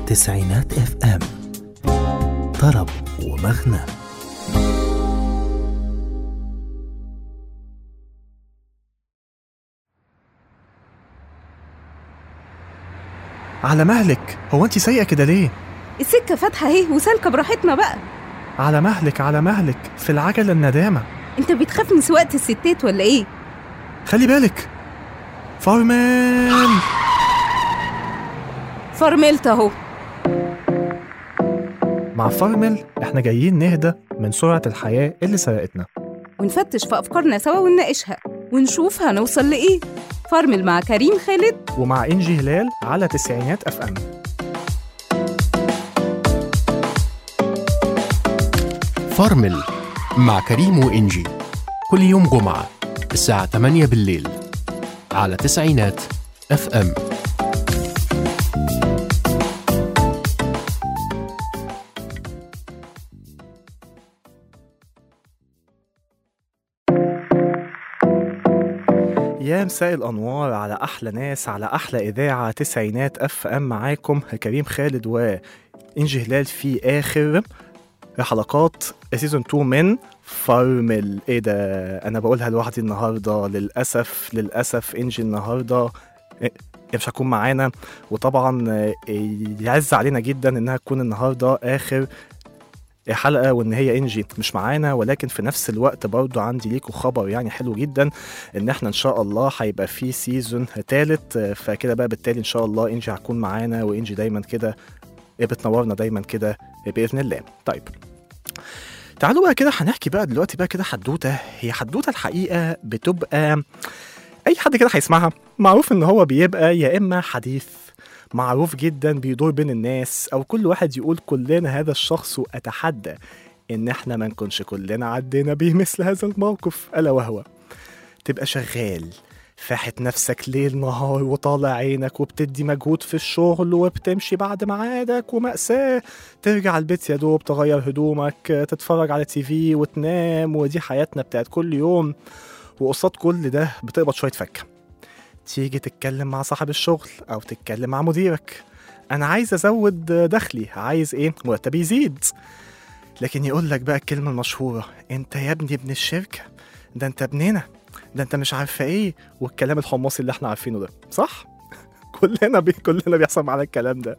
تسعينات اف ام طرب ومغنى على مهلك هو انت سايقه كده ليه السكة فاتحة اهي وسالكة براحتنا بقى على مهلك على مهلك في العجله الندامه انت بتخاف من سواقة الستات ولا ايه؟ خلي بالك فارمان فرملت اهو مع فارمل احنا جايين نهدى من سرعه الحياه اللي سرقتنا ونفتش في أفكارنا سوا ونناقشها ونشوف هنوصل لإيه فرمل مع كريم خالد ومع انجي هلال على تسعينات اف ام فرمل مع كريم وإنجي كل يوم جمعة الساعة 8 بالليل على تسعينات اف ام يا مساء الانوار على احلى ناس على احلى اذاعه تسعينات اف ام معاكم كريم خالد وانجي هلال في اخر حلقات سيزون 2 من فارمل ايه ده انا بقولها لوحدي النهارده للاسف للاسف انجي النهارده إيه، مش هتكون معانا وطبعا إيه، يعز علينا جدا انها تكون النهارده اخر حلقه وان هي انجي مش معانا ولكن في نفس الوقت برضو عندي ليكوا خبر يعني حلو جدا ان احنا ان شاء الله هيبقى في سيزون تالت فكده بقى بالتالي ان شاء الله انجي هتكون معانا وانجي دايما كده بتنورنا دايما كده باذن الله طيب تعالوا بقى كده هنحكي بقى دلوقتي بقى كده حدوته هي حدوته الحقيقه بتبقى اي حد كده هيسمعها معروف ان هو بيبقى يا اما حديث معروف جدا بيدور بين الناس او كل واحد يقول كلنا هذا الشخص واتحدى ان احنا ما نكونش كلنا عدينا بيه مثل هذا الموقف الا وهو تبقى شغال فاحت نفسك ليل نهار وطالع عينك وبتدي مجهود في الشغل وبتمشي بعد ميعادك ومأساة ترجع البيت يا دوب تغير هدومك تتفرج على تي في وتنام ودي حياتنا بتاعت كل يوم وقصاد كل ده بتقبض شوية فكة تيجي تتكلم مع صاحب الشغل أو تتكلم مع مديرك أنا عايز أزود دخلي عايز إيه مرتبي يزيد لكن يقول لك بقى الكلمة المشهورة أنت يا ابني ابن الشركة ده أنت ابننا ده أنت مش عارفة إيه والكلام الحماصي اللي إحنا عارفينه ده صح؟ كلنا بي كلنا بيحصل معانا الكلام ده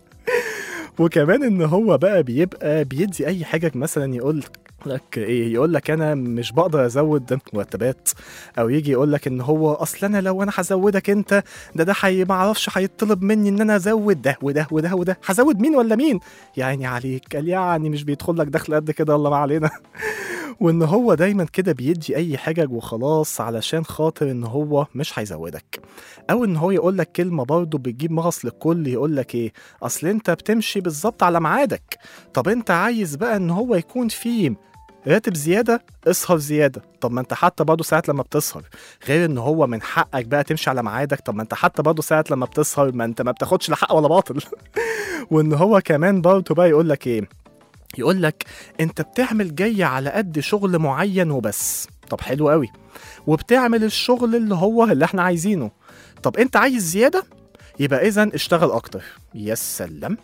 وكمان ان هو بقى بيبقى بيدي اي حاجه مثلا يقول لك ايه يقول لك انا مش بقدر ازود مرتبات او يجي يقول لك ان هو اصل انا لو انا هزودك انت ده ده حي ما اعرفش هيطلب مني ان انا ازود ده وده وده وده هزود مين ولا مين يعني عليك قال يعني مش بيدخل لك دخل قد كده الله ما علينا وان هو دايما كده بيدي اي حجج وخلاص علشان خاطر ان هو مش هيزودك او ان هو يقول لك كلمه برضه بتجيب مغص للكل يقول لك ايه اصل انت بتمشي بالظبط على ميعادك طب انت عايز بقى ان هو يكون فيه راتب زياده اسهر زياده طب ما انت حتى برضه ساعه لما بتسهر غير ان هو من حقك بقى تمشي على ميعادك طب ما انت حتى برضه ساعه لما بتسهر ما انت ما بتاخدش لا حق ولا باطل وان هو كمان برضه بقى يقول لك ايه يقول لك انت بتعمل جاي على قد شغل معين وبس طب حلو قوي وبتعمل الشغل اللي هو اللي احنا عايزينه طب انت عايز زياده يبقى اذا اشتغل اكتر يا سلام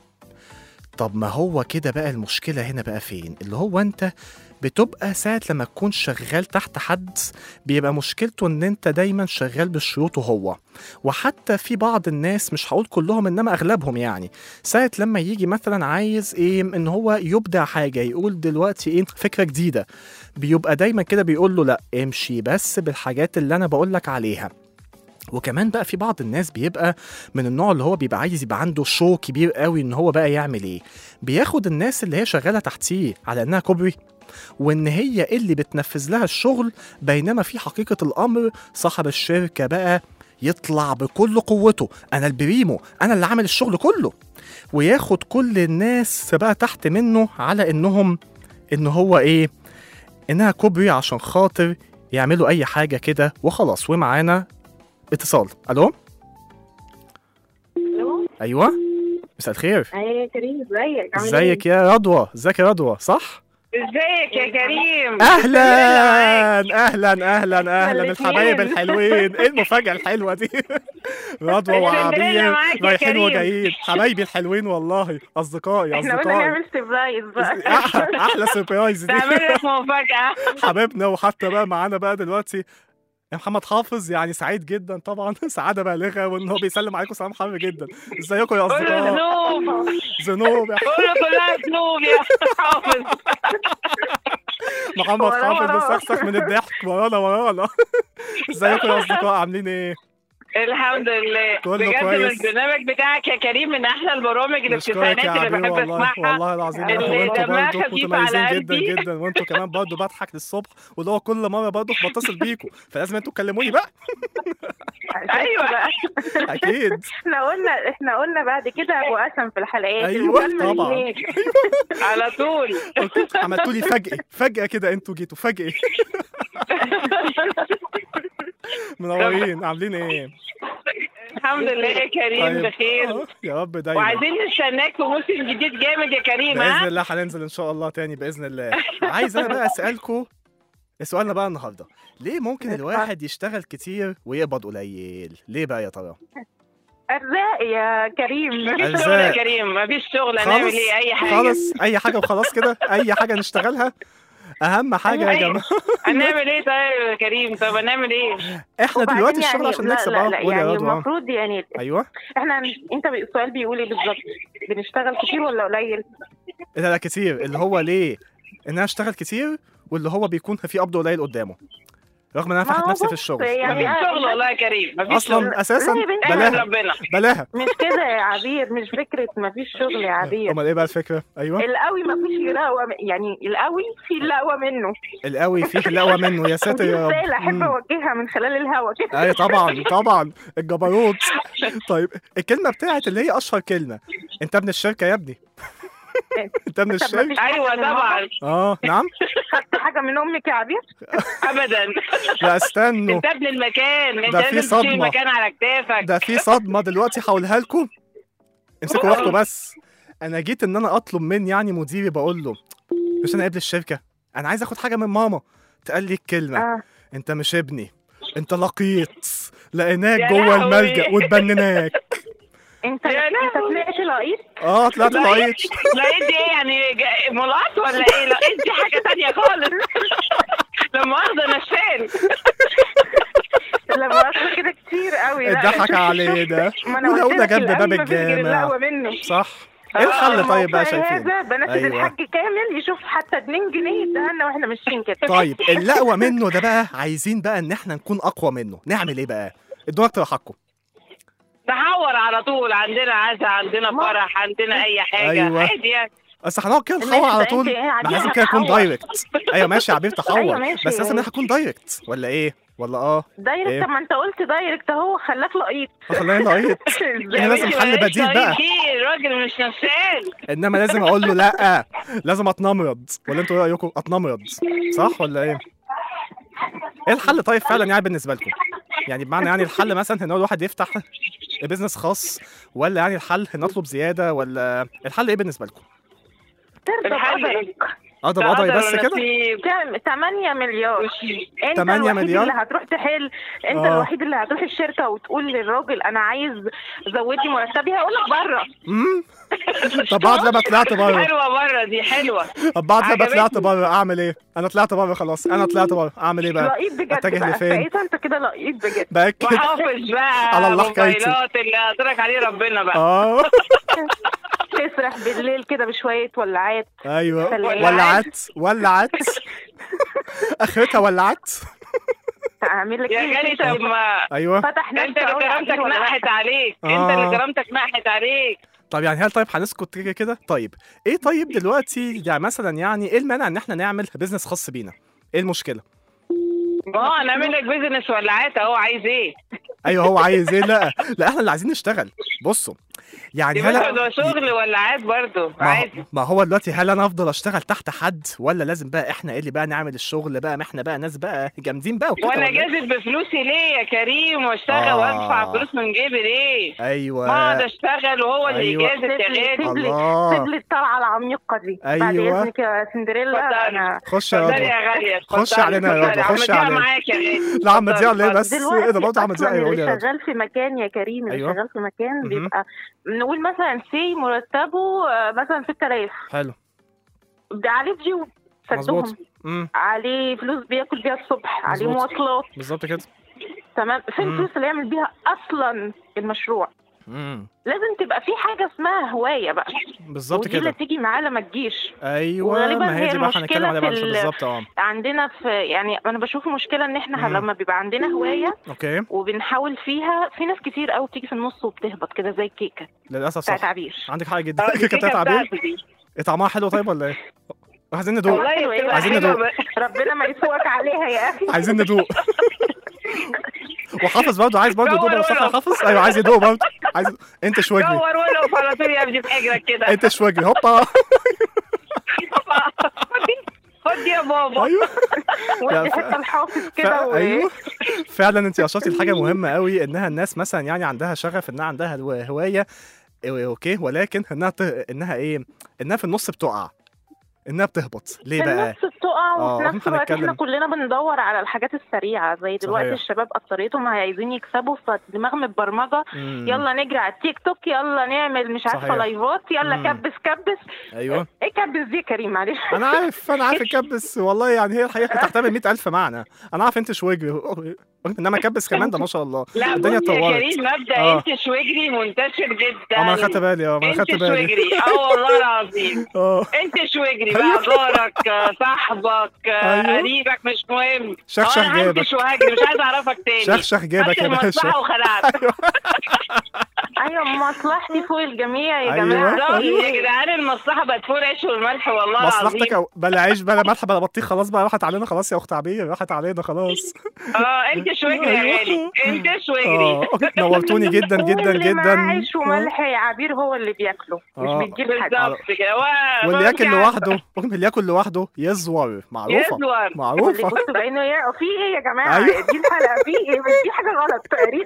طب ما هو كده بقى المشكله هنا بقى فين اللي هو انت بتبقى ساعة لما تكون شغال تحت حد بيبقى مشكلته ان انت دايما شغال بشروطه هو وحتى في بعض الناس مش هقول كلهم انما اغلبهم يعني ساعة لما يجي مثلا عايز ايه ان هو يبدع حاجة يقول دلوقتي ايه فكرة جديدة بيبقى دايما كده بيقول له لا امشي بس بالحاجات اللي انا بقول لك عليها وكمان بقى في بعض الناس بيبقى من النوع اللي هو بيبقى عايز يبقى عنده شو كبير قوي ان هو بقى يعمل ايه بياخد الناس اللي هي شغاله تحتيه على انها كوبري وان هي اللي بتنفذ لها الشغل بينما في حقيقه الامر صاحب الشركه بقى يطلع بكل قوته انا البريمو انا اللي عامل الشغل كله وياخد كل الناس بقى تحت منه على انهم ان هو ايه انها كوبري عشان خاطر يعملوا اي حاجه كده وخلاص ومعانا اتصال الو الو ايوه مساء الخير ايه يا كريم ازيك عامل ازيك يا رضوى ازيك يا رضوى صح ازيك يا كريم اهلا اهلا اهلا اهلا الاتنين. الحبايب الحلوين ايه المفاجاه الحلوه دي رضوى اسكندرية وعبير معاك يا رايحين كريم. وجايين حبايبي الحلوين والله اصدقائي احنا قلنا اصدقائي نعمل سربرايز بقى أح- احلى سربرايز دي تعمل لك مفاجأة حبيبنا وحتى بقى معانا بقى دلوقتي يا محمد حافظ يعني سعيد جدا طبعا سعاده بالغه وان هو بيسلم عليكم سلام حار جدا ازيكم يا قول له اصدقاء ذنوب ذنوب يا قول له كلها ذنوب يا حافظ محمد ورانا حافظ ورانا. بيسخسخ من الضحك ورانا ورانا ازيكم يا اصدقاء عاملين ايه؟ الحمد لله كله بجد كويس. البرنامج بتاعك يا كريم من احلى البرامج اللي في نشكرك التسعينات يا اللي عبير بحب والله اسمعها والله العظيم يا اللي اخي وانتوا دمها برضه خفيف على متميزين جدا قلبي. جدا وانتوا كمان برضه بضحك للصبح واللي هو كل مره برضه بتصل بيكم فلازم انتوا تكلموني بقى أيوة. بقى اكيد احنا قلنا احنا قلنا بعد كده ابو قسم في الحلقات أيوة، المكالمة طبعا. هناك. على طول قلت عملتوا لي فجأة فجأة كده انتوا جيتوا فجأة منورين عاملين ايه؟ الحمد لله يا كريم بخير آه، يا رب دايما وعايزين نستناك في موسم جديد جامد يا كريم باذن ها الله هننزل ان شاء الله تاني باذن الله عايز انا بقى اسالكم سؤالنا بقى النهارده ليه ممكن الواحد يشتغل كتير ويقبض قليل ليه بقى يا ترى ارزاق يا كريم مفيش شغل يا أرزاق. كريم مفيش شغل هنعمل خالص ايه اي حاجه خالص اي حاجه وخلاص كده اي حاجه نشتغلها اهم حاجه يا أيوة. جماعه هنعمل ايه طيب يا كريم طب هنعمل ايه احنا وبعدين دلوقتي الشغل يعني- عشان لا نكسب لا اه لا قول يا يعني رضوى آه. المفروض يعني ايوه احنا انت بي- السؤال بيقول ايه بالظبط بنشتغل كتير ولا قليل لا لا كتير اللي هو ليه ان انا اشتغل كتير واللي هو بيكون في قبض قليل قدامه رغم ان انا ما فاحت هو نفسي في بص، الشغل يعني مفيش آه، شغل والله يا كريم مفيش شغل اصلا اساسا لا يا بنتي. احمد بلاها ربنا بلاها مش كده يا عبير مش فكره مفيش شغل يا عبير امال ايه بقى الفكره ايوه القوي مفيش لقوه يعني القوي في لقوه منه القوي فيه لقوه منه يا ساتر ودي يا رساله رب احب مم. اوجهها من خلال الهوا كده اي طبعا طبعا الجبروت طيب الكلمه بتاعت اللي هي اشهر كلمه انت ابن الشركه يا ابني انت ابن طب الشركه مفيش ايوه حاجة من طبعا ماما؟ اه نعم خدت حاجه من امك يا عبير ابدا لا استنوا انت ابن المكان انت ده في لازم تشيل صدمة. المكان على كتافك ده في صدمه دلوقتي هقولها لكم امسكوا روحكم بس انا جيت ان انا اطلب من يعني مديري بقول له مش انا ابن الشركه انا عايز اخد حاجه من ماما تقال لي الكلمه اه انت مش ابني انت لقيط لقيناك يا جوه لهوي. الملجأ واتبنيناك انت يا انت لهوي. طلعت لقيط اه طلعت لا. لقيط لقيت دي ايه يعني جا- ملاط ولا ايه لقيت دي حاجه تانية خالص لما واخده نشال لما اصل كده كتير قوي لا، اتضحك شوف- عليه ده شوف، ما انا وده قلت وده لك جنب القوي باب مفيش غير الجامع اللقوة منه صح ايه الحل طيب بقى الموضوع شايفين هذا بنفذ أيوة. الحاج كامل يشوف حتى 2 جنيه يدهنا واحنا ماشيين كده طيب اللقوه منه ده بقى عايزين بقى ان احنا نكون اقوى منه نعمل ايه بقى ادونا اقتراحاتكم نحور على طول عندنا عزا عندنا ما- فرح عندنا اي حاجه أيوة. عادي يعني بس هنقعد كده ماشي، نحور على ده طول أنت إيه، ما عبير لازم كده يكون هتحور. دايركت ايوه ماشي يا عبير تحور أيوة، ماشي. بس لازم نكون دايركت ولا ايه ولا اه دايركت إيه؟ طب ما انت قلت دايركت اهو خلاك لقيط خلينا لقيط احنا لازم ماشي، حل معلش، بديل طيب بقى في الراجل مش نشال انما لازم اقول له لا لازم اتنمرض ولا انتوا ايه رايكم اتنمرض صح ولا ايه ايه الحل طيب فعلا يعني بالنسبه لكم يعني بمعنى يعني الحل مثلا ان هو الواحد يفتح بيزنس خاص ولا يعني الحل نطلب زياده ولا الحل ايه بالنسبه لكم ترضى الحل بقدرك اقدر قدري قدر بس كده ونصيب. كام 8 مليار انت 8 الوحيد مليار؟ اللي هتروح تحل انت آه. الوحيد اللي هتروح الشركه وتقول للراجل انا عايز زودي مرتبي هيقول لك بره امم طب بعد لما طلعت بره حلوه بره دي حلوه طب بعد لما عجبتني. طلعت بره اعمل ايه انا طلعت بره خلاص انا طلعت بره اعمل ايه بقى لقيط بجد اتجه بقى لفين بقيت انت كده لقيط بجد باكد وحافظ بقى على الله حكايتي. موبايلات اللي هترك عليه ربنا بقى اه تسرح بالليل كده بشويه ولعات ايوه ولعت. ولعت ولعت اخرتها ولعت اعمل لك يا ايه غالي طب ما ايوه فتح انت نفسه اللي قوي كرامتك عليه ولا نحت لأ؟ عليك انت آه. اللي كرامتك نحت عليك طب يعني هل طيب هنسكت كده كده طيب ايه طيب دلوقتي يعني مثلا يعني ايه المانع ان احنا نعمل بيزنس خاص بينا ايه المشكله ما هو هنعمل لك بيزنس ولعات اهو عايز ايه ايوه هو عايز ايه لا لا احنا اللي عايزين نشتغل بصوا يعني يبقى هلا ده شغل ولا عاد برضه ما هو, عادي ما هو دلوقتي هل انا افضل اشتغل تحت حد ولا لازم بقى احنا اللي بقى نعمل الشغل بقى ما احنا بقى ناس بقى جامدين بقى وكده وانا ولا إيه؟ جازت بفلوسي ليه يا كريم واشتغل آه. وادفع فلوس من جيبي ليه؟ ايوه ما اقعد اشتغل وهو اللي أيوة. يجازف يا غالي سيب لي الله. سيب لي الطلعه العميقه دي بعد أيوة. اذنك يا سندريلا اتفضلي. انا خش يا اتفضلي رضوى يا غالية خش اتفضلي، علينا يا اتفضلي. رضوى، خش عم علينا. معاك يا غالي لا عم اتفضلي، تزيع ليه اتفضلي. بس ايه دلوقتي ده برضه عم تزيع أصلاً يقول يا اللي رضوى شغال في مكان يا كريم اللي أيوة. شغال في مكان مهم. بيبقى نقول مثلا سي مرتبه آه، مثلا 6000 حلو ده عليه فيو مظبوط سدهم امم عليه فلوس بياكل بيها الصبح عليه مظبوط. مواصلات بالظبط كده تمام فين مم. الفلوس اللي يعمل بيها اصلا المشروع امم لازم تبقى في حاجه اسمها هوايه بقى بالظبط ودي اللي كده تيجي معاه لما تجيش ايوه وغالباً ما هي هي دي بقى هنتكلم المشكلة عليها بعد في شوية ال- بالظبط اه عندنا في يعني انا بشوف مشكله ان احنا مم. لما بيبقى عندنا هوايه اوكي وبنحاول فيها في ناس كتير قوي بتيجي في النص وبتهبط كده زي الكيكه للاسف بتاعت صح عبير عندك حاجه جدا اه، دي كيكه بتاعت عبير بتاعتي دي. إيه طعمها حلو طيب ولا ايه؟ عايزين ندوق والله بتبقى عايزين حلوة ندوق. بقى. ربنا ما يسوقك عليها يا اخي عايزين ندوق وحافظ برضه عايز برضه يدوق دور بس ولو. حافظ ايوه عايز يدوق برضه عايز انت شوجري دور ولو على طول يا ابني في اجرك كده انت شوجري هوبا خد يا بابا ايوه ودي لا، ف- حته الحافظ ف... كده و... ايوه فعلا انت اشرتي لحاجه مهمه قوي انها الناس مثلا يعني عندها شغف انها عندها هو- هوايه إيه، اوكي ولكن انها ت... انها ايه انها في النص بتقع انها بتهبط ليه في بقى النص بتقع آه، وفي نفس الوقت هنتكلم. احنا كلنا بندور على الحاجات السريعه زي دلوقتي صحيح. الشباب اكتريتهم عايزين يكسبوا فالدماغ متبرمجه مم. يلا نجري على التيك توك يلا نعمل مش عارفه صحيح. لايفات يلا مم. كبس كبس ايوه ايه كبس دي يا كريم معلش انا عارف انا عارف الكبس والله يعني هي الحقيقه تحتمل 100000 معنى انا عارف انت شوجري انما كبس كمان ده ما شاء الله لا الدنيا بص يا اتطورت كريم مبدا آه. انت شوجري منتشر جدا اه ما انا خدت بالي اه ما انا انت خدت بالي شوجري اه والله العظيم اه انت شوجري بقى جارك آه، صاحبك آه، أيوه. قريبك مش مهم شخشخ اه انا جيبك. هنكش وهجري مش عايز اعرفك تاني شخشخ جيبك يا خدت المصلحه باشا وخلعت ايوه مصلحتي فوق الجميع يا أيوة. جماعه بالظبط أيوة. يا جدعان المصلحه بقت فوق العيش والملح والله مصلحتك العظيم أو بلا عيش بلا ملح بلا بطيخ خلاص بقى راحت علينا خلاص يا اخت عبير راحت علينا خلاص اه انت شوجري يا غالي انت شوجري اه نورتوني جدا جدا واللي معاه جدا عيش وملح يا عبير هو اللي بياكله مش آه. بتجيب حاجه بالظبط كده و- واللي ياكل ممكن لوحده اللي ياكل لوحده يزور معروفه يزور اللي معروفه يبص بعينه يا في ايه يا جماعه أيوة. دي الحلقه في ايه في حاجه غلط تقريبا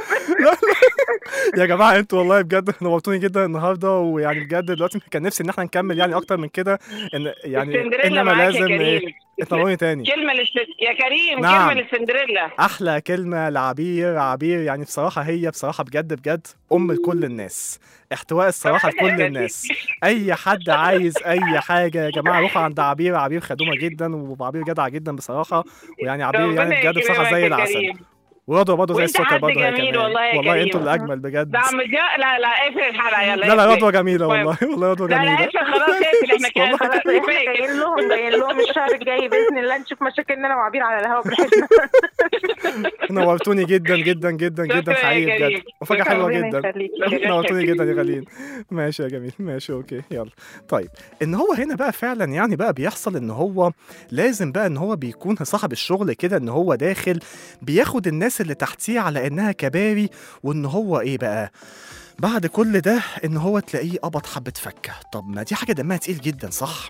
يا جماعه انتوا والله بجد نورتوني جدا النهارده ويعني بجد دلوقتي كان نفسي ان احنا نكمل يعني اكتر من كده ان يعني السندريلا انما معاك يا لازم كريم إيه، تنوروني تاني كلمه للس... يا كريم نعم. كلمه للسندريلا احلى كلمه لعبير عبير يعني بصراحه هي بصراحه بجد بجد ام لكل الناس احتواء الصراحه لكل الناس اي حد عايز اي حاجه يا جماعه روحوا عند عبير عبير خدومه جدا وعبير جدعه جدا بصراحه ويعني عبير يعني ربنا بجد بصراحه يكرمك زي يا العسل كريم. ورضوى برضه زي وانت السكر حد برضه هي جميل كمان والله يا والله كريم. انتوا اللي اجمل بجد ده عم جا لا لا اقفل الحلقه يلا لا لا اقفل. رضوى جميله طيب. والله والله رضوى لا لا جميله اقفل خلاص اقفل احنا كده والله خلاص احنا كفايه جايين لهم جايين لهم الشهر الجاي باذن الله نشوف مشاكلنا انا وعبير على الهواء براحتنا نورتوني جدا جدا جدا جدا شكرا يا حقيقي كريم. بجد وفجأة حلوه ربنا جدا يخليك. نورتوني جدا يا غالين ماشي يا جميل ماشي اوكي يلا طيب ان هو هنا بقى فعلا يعني بقى بيحصل ان هو لازم بقى ان هو بيكون صاحب الشغل كده ان هو داخل بياخد الناس اللي تحتيه على انها كباري وان هو ايه بقى بعد كل ده ان هو تلاقيه قبض حبه فكه طب ما دي حاجه دمها تقيل جدا صح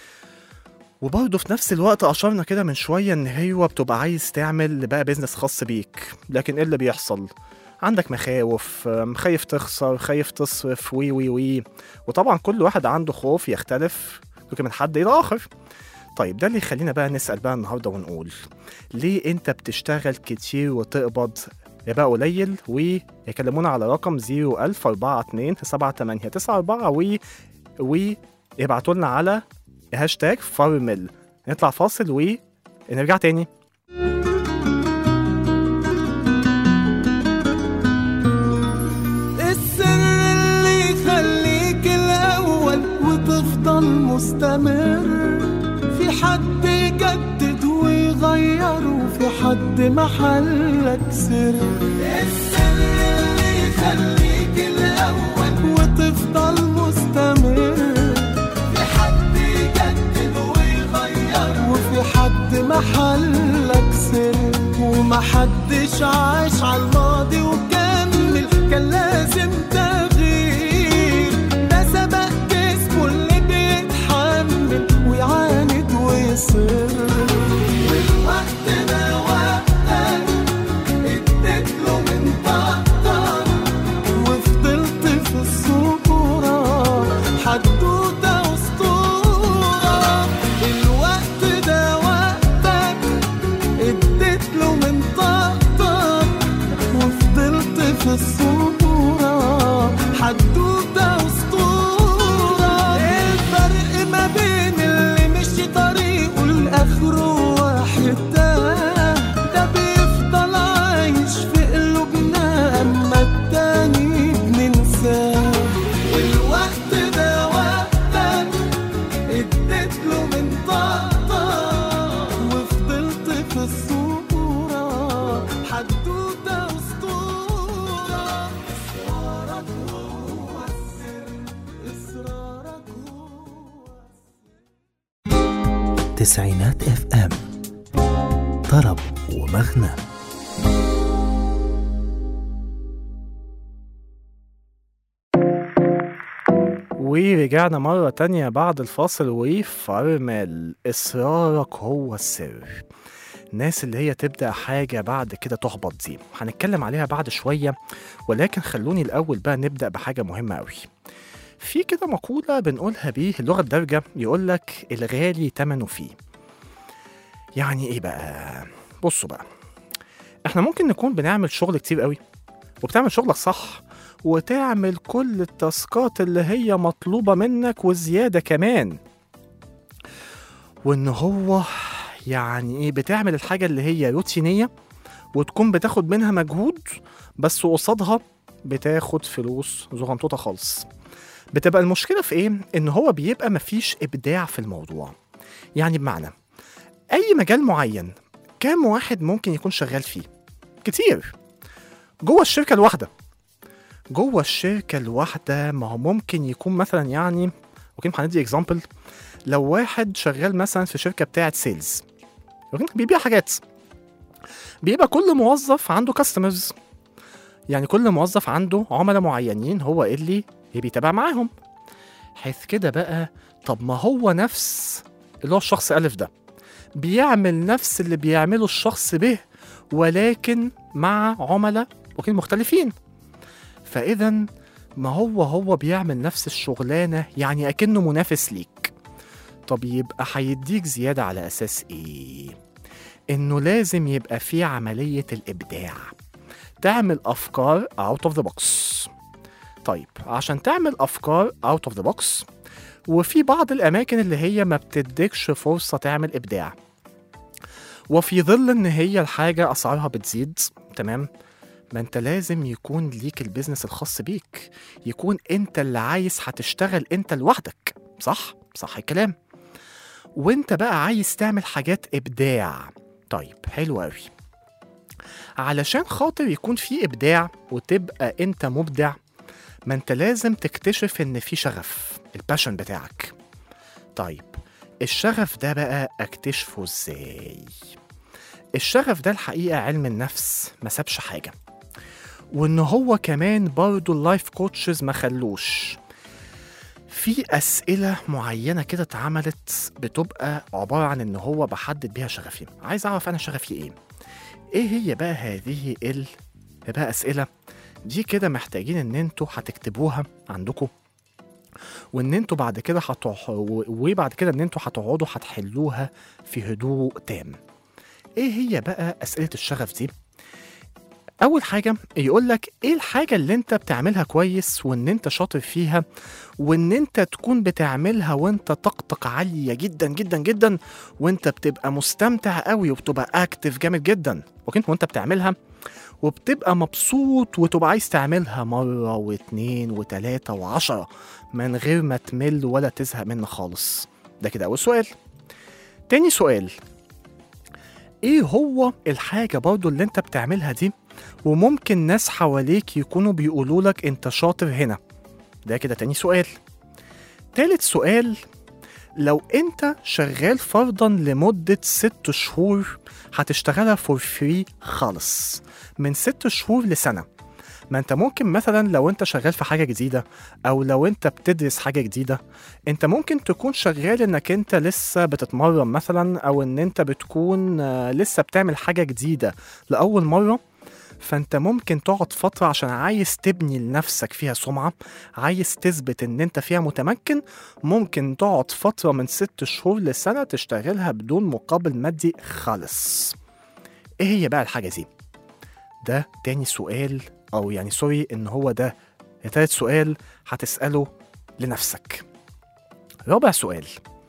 وبرضه في نفس الوقت اشرنا كده من شويه ان هو بتبقى عايز تعمل بقى بيزنس خاص بيك لكن ايه اللي بيحصل عندك مخاوف أم، خايف تخسر خايف تصرف وي وي وي وطبعا كل واحد عنده خوف يختلف ممكن من حد الى اخر طيب ده اللي يخلينا بقى نسال بقى النهارده ونقول ليه انت بتشتغل كتير وتقبض يبقى قليل ويكلمونا على رقم 01042 7894 و ويبعتوا لنا على هاشتاج فارمل نطلع فاصل ونرجع تاني السر اللي يخليك الأول وتفضل مستمر في حد يجدد ويغير وفي حد محلك سر السر اللي يخليك الأول وتفضل مستمر في حد يجدد ويغير وفي حد محلك سر ومحدش عاش على الماضي وكمل كان لازم تغيير تسعينات اف ام طرب ومغنى ورجعنا مرة تانية بعد الفاصل وفرمل إصرارك هو السر الناس اللي هي تبدأ حاجة بعد كده تحبط دي هنتكلم عليها بعد شوية ولكن خلوني الأول بقى نبدأ بحاجة مهمة أوي في كده مقولة بنقولها بيه اللغة الدارجة يقولك الغالي تمنه فيه يعني إيه بقى؟ بصوا بقى إحنا ممكن نكون بنعمل شغل كتير قوي وبتعمل شغلك صح وتعمل كل التاسكات اللي هي مطلوبة منك وزيادة كمان وإن هو يعني إيه بتعمل الحاجة اللي هي روتينية وتكون بتاخد منها مجهود بس قصادها بتاخد فلوس زغنطوطة خالص بتبقى المشكلة في إيه؟ إن هو بيبقى مفيش إبداع في الموضوع يعني بمعنى أي مجال معين كام واحد ممكن يكون شغال فيه؟ كتير جوه الشركة الواحدة جوه الشركة الواحدة ما هو ممكن يكون مثلا يعني اوكي هندي اكزامبل لو واحد شغال مثلا في شركة بتاعة سيلز بيبيع حاجات بيبقى كل موظف عنده كاستمرز يعني كل موظف عنده عملاء معينين هو اللي بيتابع معاهم حيث كده بقى طب ما هو نفس اللي هو الشخص ألف ده بيعمل نفس اللي بيعمله الشخص ب ولكن مع عملاء وكين مختلفين فإذا ما هو هو بيعمل نفس الشغلانة يعني أكنه منافس ليك طب يبقى هيديك زيادة على أساس إيه؟ إنه لازم يبقى في عملية الإبداع تعمل أفكار out of the box طيب عشان تعمل أفكار out of the box وفي بعض الأماكن اللي هي ما بتديكش فرصة تعمل إبداع وفي ظل إن هي الحاجة أسعارها بتزيد تمام ما انت لازم يكون ليك البيزنس الخاص بيك يكون انت اللي عايز هتشتغل انت لوحدك صح صح الكلام وانت بقى عايز تعمل حاجات ابداع طيب حلو قوي علشان خاطر يكون في ابداع وتبقى انت مبدع ما انت لازم تكتشف ان في شغف الباشن بتاعك طيب الشغف ده بقى اكتشفه ازاي الشغف ده الحقيقة علم النفس ما سابش حاجة وان هو كمان برضه اللايف كوتشز ما خلوش في اسئله معينه كده اتعملت بتبقى عباره عن ان هو بحدد بيها شغفي عايز اعرف انا شغفي ايه ايه هي بقى هذه ال بقى اسئله دي كده محتاجين ان انتوا هتكتبوها عندكم وان انتوا بعد كده هتح... وبعد كده ان انتوا هتقعدوا هتحلوها في هدوء تام ايه هي بقى اسئله الشغف دي اول حاجه يقول لك ايه الحاجه اللي انت بتعملها كويس وان انت شاطر فيها وان انت تكون بتعملها وانت طاقتك عاليه جدا جدا جدا وانت بتبقى مستمتع قوي وبتبقى اكتف جامد جدا وكنت وانت بتعملها وبتبقى مبسوط وتبقى عايز تعملها مرة واتنين وتلاتة وعشرة من غير ما تمل ولا تزهق منها خالص ده كده أول سؤال تاني سؤال ايه هو الحاجة برضو اللي انت بتعملها دي وممكن ناس حواليك يكونوا بيقولوا لك انت شاطر هنا ده كده تاني سؤال تالت سؤال لو انت شغال فرضا لمدة ست شهور هتشتغلها فور فري خالص من ست شهور لسنة ما انت ممكن مثلا لو انت شغال في حاجة جديدة او لو انت بتدرس حاجة جديدة انت ممكن تكون شغال انك انت لسه بتتمرن مثلا او ان انت بتكون آه، لسه بتعمل حاجة جديدة لأول مرة فانت ممكن تقعد فترة عشان عايز تبني لنفسك فيها سمعة عايز تثبت ان انت فيها متمكن ممكن تقعد فترة من ست شهور لسنة تشتغلها بدون مقابل مادي خالص ايه هي بقى الحاجة دي؟ ده تاني سؤال او يعني سوري ان هو ده تالت سؤال هتسأله لنفسك رابع سؤال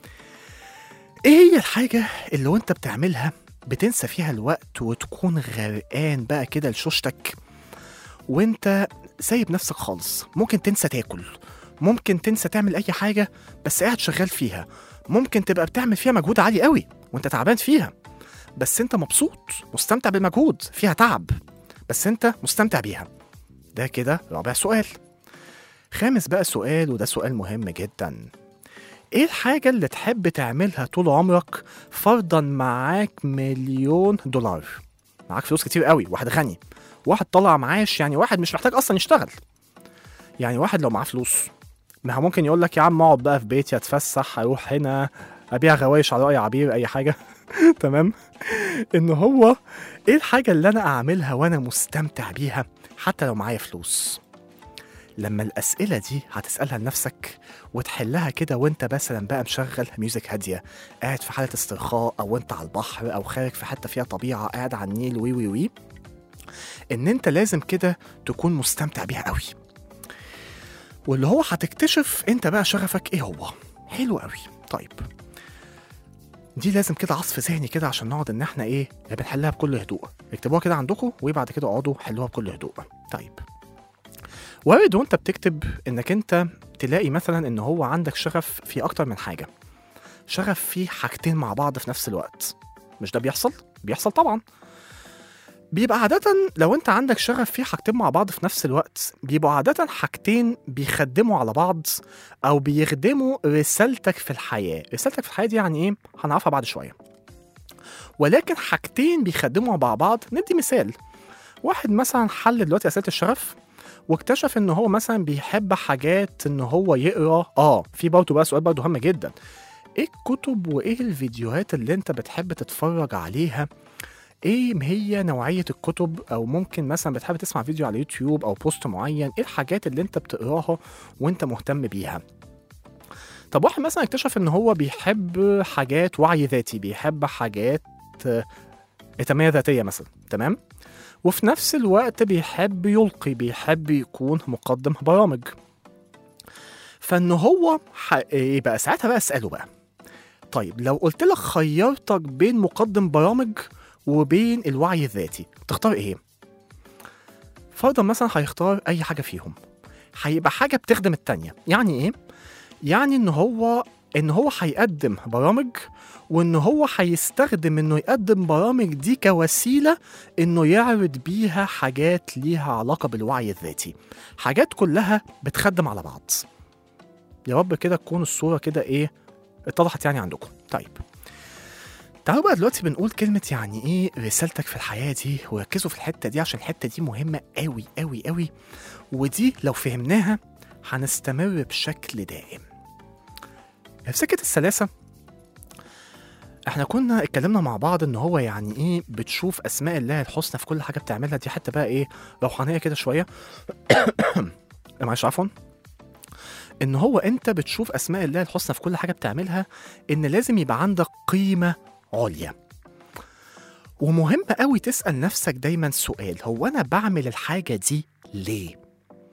ايه هي الحاجة اللي وانت بتعملها بتنسى فيها الوقت وتكون غرقان بقى كده لشوشتك وانت سايب نفسك خالص ممكن تنسى تاكل ممكن تنسى تعمل اي حاجة بس قاعد شغال فيها ممكن تبقى بتعمل فيها مجهود عالي قوي وانت تعبان فيها بس انت مبسوط مستمتع بالمجهود فيها تعب بس انت مستمتع بيها ده كده رابع سؤال خامس بقى سؤال وده سؤال مهم جدا ايه الحاجة اللي تحب تعملها طول عمرك فرضا معاك مليون دولار معاك فلوس كتير قوي واحد غني واحد طلع معاش يعني واحد مش محتاج اصلا يشتغل يعني واحد لو معاه فلوس ما هو ممكن يقول لك يا عم اقعد بقى في بيتي اتفسح اروح هنا ابيع غوايش على رأي عبير اي حاجة تمام ان هو ايه الحاجة اللي انا اعملها وانا مستمتع بيها حتى لو معايا فلوس لما الأسئلة دي هتسألها لنفسك وتحلها كده وانت مثلا بقى مشغل ميوزك هادية قاعد في حالة استرخاء أو انت على البحر أو خارج في حتة فيها طبيعة قاعد على النيل وي وي وي إن انت لازم كده تكون مستمتع بيها قوي واللي هو هتكتشف انت بقى شغفك ايه هو حلو قوي طيب دي لازم كده عصف ذهني كده عشان نقعد ان احنا ايه بنحلها بكل هدوء اكتبوها كده عندكم وبعد كده اقعدوا حلوها بكل هدوء طيب وارد وانت بتكتب انك انت تلاقي مثلا ان هو عندك شغف في اكتر من حاجه شغف في حاجتين مع بعض في نفس الوقت مش ده بيحصل بيحصل طبعا بيبقى عادة لو انت عندك شغف في حاجتين مع بعض في نفس الوقت بيبقوا عادة حاجتين بيخدموا على بعض او بيخدموا رسالتك في الحياة رسالتك في الحياة دي يعني ايه هنعرفها بعد شوية ولكن حاجتين بيخدموا مع بعض ندي مثال واحد مثلا حل دلوقتي اسئله الشغف واكتشف ان هو مثلا بيحب حاجات ان هو يقرا اه في برضه بقى سؤال برضه هام جدا ايه الكتب وايه الفيديوهات اللي انت بتحب تتفرج عليها ايه هي نوعية الكتب او ممكن مثلا بتحب تسمع فيديو على يوتيوب او بوست معين ايه الحاجات اللي انت بتقراها وانت مهتم بيها طب واحد مثلا اكتشف ان هو بيحب حاجات وعي ذاتي بيحب حاجات آه، تنمية ذاتية مثلا تمام وفي نفس الوقت بيحب يلقي بيحب يكون مقدم برامج فان هو ح... ايه بقى ساعتها بقى اساله بقى طيب لو قلت لك خيرتك بين مقدم برامج وبين الوعي الذاتي تختار ايه فرضا مثلا هيختار اي حاجه فيهم هيبقى حاجه بتخدم التانية يعني ايه يعني ان هو ان هو هيقدم برامج وان هو هيستخدم انه يقدم برامج دي كوسيله انه يعرض بيها حاجات ليها علاقه بالوعي الذاتي حاجات كلها بتخدم على بعض يا رب كده تكون الصوره كده ايه اتضحت يعني عندكم طيب تعالوا بقى دلوقتي بنقول كلمة يعني ايه رسالتك في الحياة دي وركزوا في الحتة دي عشان الحتة دي مهمة قوي قوي قوي ودي لو فهمناها هنستمر بشكل دائم في سكة السلاسة احنا كنا اتكلمنا مع بعض ان هو يعني ايه بتشوف اسماء الله الحسنى في كل حاجه بتعملها دي حتى بقى ايه روحانيه كده شويه معلش عفوا ان هو انت بتشوف اسماء الله الحسنى في كل حاجه بتعملها ان لازم يبقى عندك قيمه عليا ومهم قوي تسال نفسك دايما سؤال هو انا بعمل الحاجه دي ليه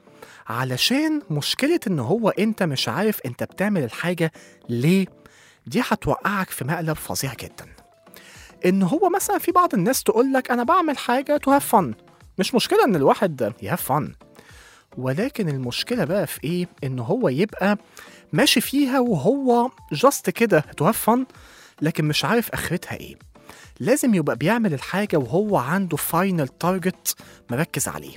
علشان مشكله ان هو انت مش عارف انت بتعمل الحاجه ليه دي هتوقعك في مقلب فظيع جدا ان هو مثلا في بعض الناس تقول لك انا بعمل حاجه تو هاف فن مش مشكله ان الواحد يهاف فن ولكن المشكله بقى في ايه ان هو يبقى ماشي فيها وهو جاست كده تو هاف فن لكن مش عارف اخرتها ايه لازم يبقى بيعمل الحاجه وهو عنده فاينل تارجت مركز عليه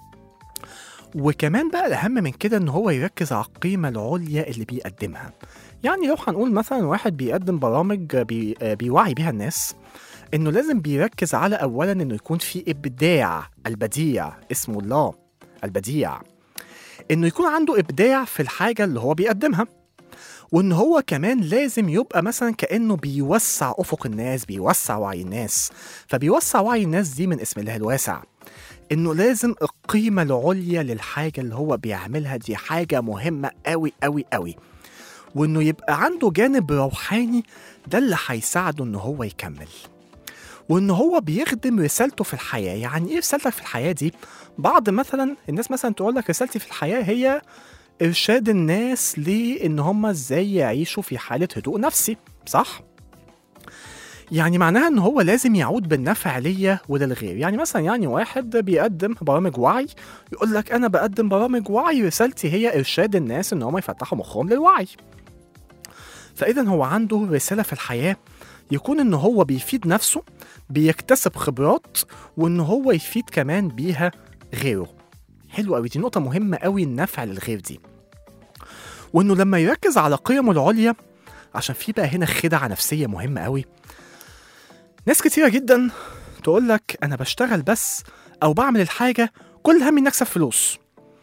وكمان بقى الأهم من كده إن هو يركز على القيمة العليا اللي بيقدمها يعني لو هنقول مثلا واحد بيقدم برامج بي بيوعي بيها الناس إنه لازم بيركز على أولا إنه يكون في إبداع البديع اسمه الله البديع إنه يكون عنده إبداع في الحاجة اللي هو بيقدمها وإن هو كمان لازم يبقى مثلا كأنه بيوسع أفق الناس بيوسع وعي الناس فبيوسع وعي الناس دي من اسم الله الواسع انه لازم القيمه العليا للحاجه اللي هو بيعملها دي حاجه مهمه قوي قوي قوي وانه يبقى عنده جانب روحاني ده اللي هيساعده ان هو يكمل وان هو بيخدم رسالته في الحياه يعني ايه رسالتك في الحياه دي بعض مثلا الناس مثلا تقول لك رسالتي في الحياه هي ارشاد الناس لان هم ازاي يعيشوا في حاله هدوء نفسي صح يعني معناها ان هو لازم يعود بالنفع ليا وللغير يعني مثلا يعني واحد بيقدم برامج وعي يقول لك انا بقدم برامج وعي رسالتي هي ارشاد الناس ان هم يفتحوا مخهم للوعي فاذا هو عنده رساله في الحياه يكون ان هو بيفيد نفسه بيكتسب خبرات وان هو يفيد كمان بيها غيره حلو قوي دي نقطه مهمه قوي النفع للغير دي وانه لما يركز على قيمه العليا عشان في بقى هنا خدعة نفسية مهمة قوي ناس كتيرة جدا تقول لك أنا بشتغل بس أو بعمل الحاجة كل همي إني أكسب فلوس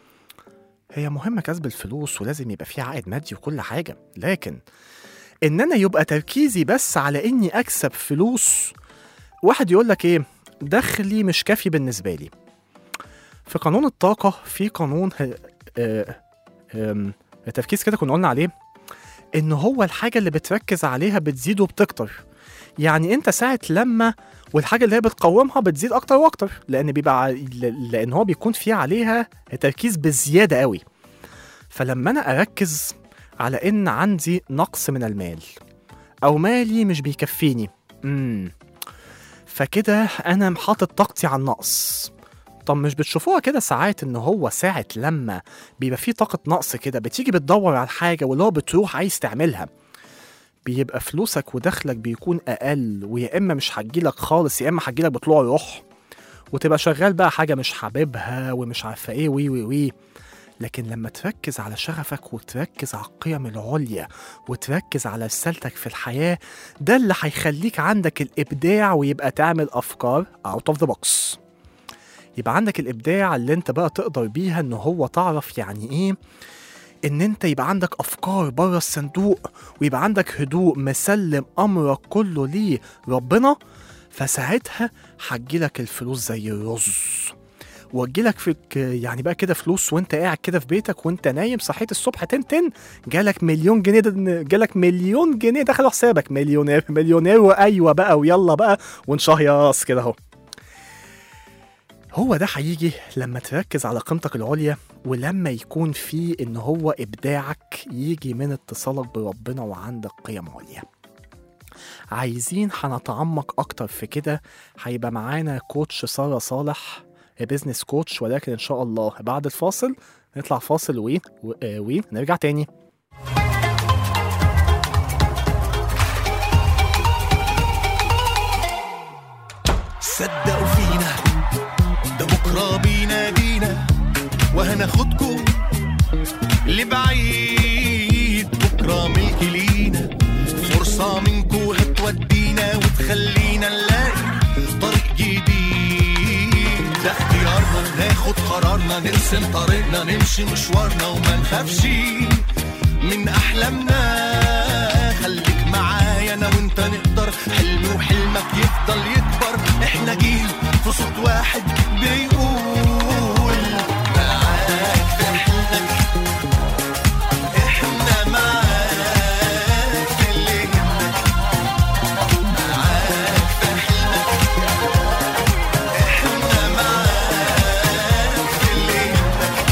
هي مهمة كسب الفلوس ولازم يبقى فيها عائد مادي وكل حاجة لكن إن أنا يبقى تركيزي بس على إني أكسب فلوس واحد يقول لك إيه دخلي مش كافي بالنسبة لي في قانون الطاقة في قانون ه- آه، آم، التركيز كده كنا قلنا عليه إن هو الحاجة اللي بتركز عليها بتزيد وبتكتر يعني أنت ساعة لما والحاجة اللي هي بتقومها بتزيد أكتر وأكتر لأن بيبقى ع- ل- لأن هو بيكون في عليها تركيز بزيادة قوي فلما أنا أركز على إن عندي نقص من المال أو مالي مش بيكفيني امم فكده أنا حاطط طاقتي على النقص طب مش بتشوفوها كده ساعات ان هو ساعة لما بيبقى فيه طاقة نقص كده بتيجي بتدور على الحاجة واللي هو بتروح عايز تعملها بيبقى فلوسك ودخلك بيكون اقل ويا اما مش هتجيلك خالص يا اما هتجيلك بطلوع روح وتبقى شغال بقى حاجة مش حاببها ومش عارفة ايه وي وي وي لكن لما تركز على شغفك وتركز على القيم العليا وتركز على رسالتك في الحياة ده اللي هيخليك عندك الإبداع ويبقى تعمل أفكار out of the box يبقى عندك الإبداع اللي انت بقى تقدر بيها ان هو تعرف يعني ايه ان انت يبقى عندك افكار بره الصندوق ويبقى عندك هدوء مسلم امرك كله ليه ربنا فساعتها هتجيلك الفلوس زي الرز وتجيلك فيك يعني بقى كده فلوس وانت قاعد كده في بيتك وانت نايم صحيت الصبح تنتن جالك مليون جنيه ده- جالك مليون جنيه دخلوا حسابك مليونير مليونير وايوه بقى ويلا بقى ونشهيص كده اهو هو ده هيجي لما تركز على قيمتك العليا ولما يكون في ان هو ابداعك يجي من اتصالك بربنا وعندك قيم عليا عايزين هنتعمق اكتر في كده هيبقى معانا كوتش ساره صالح بيزنس كوتش ولكن ان شاء الله بعد الفاصل نطلع فاصل وين ونرجع تاني صدقوا فينا ده بكرة بينادينا وهناخدكم لبعيد بكرة ملك لينا فرصة منكو هتودينا وتخلينا نلاقي طريق جديد ده اختيارنا ناخد قرارنا نرسم طريقنا نمشي مشوارنا وما نخافش من احلامنا خليك معايا انا وانت نقدر حلمي وحلمك يفضل يكبر احنا جيل في صوت واحد بيقول معاك في حلمك احنا معاك في اللي يهمك معاك في حلمك احنا معاك في اللي يهمك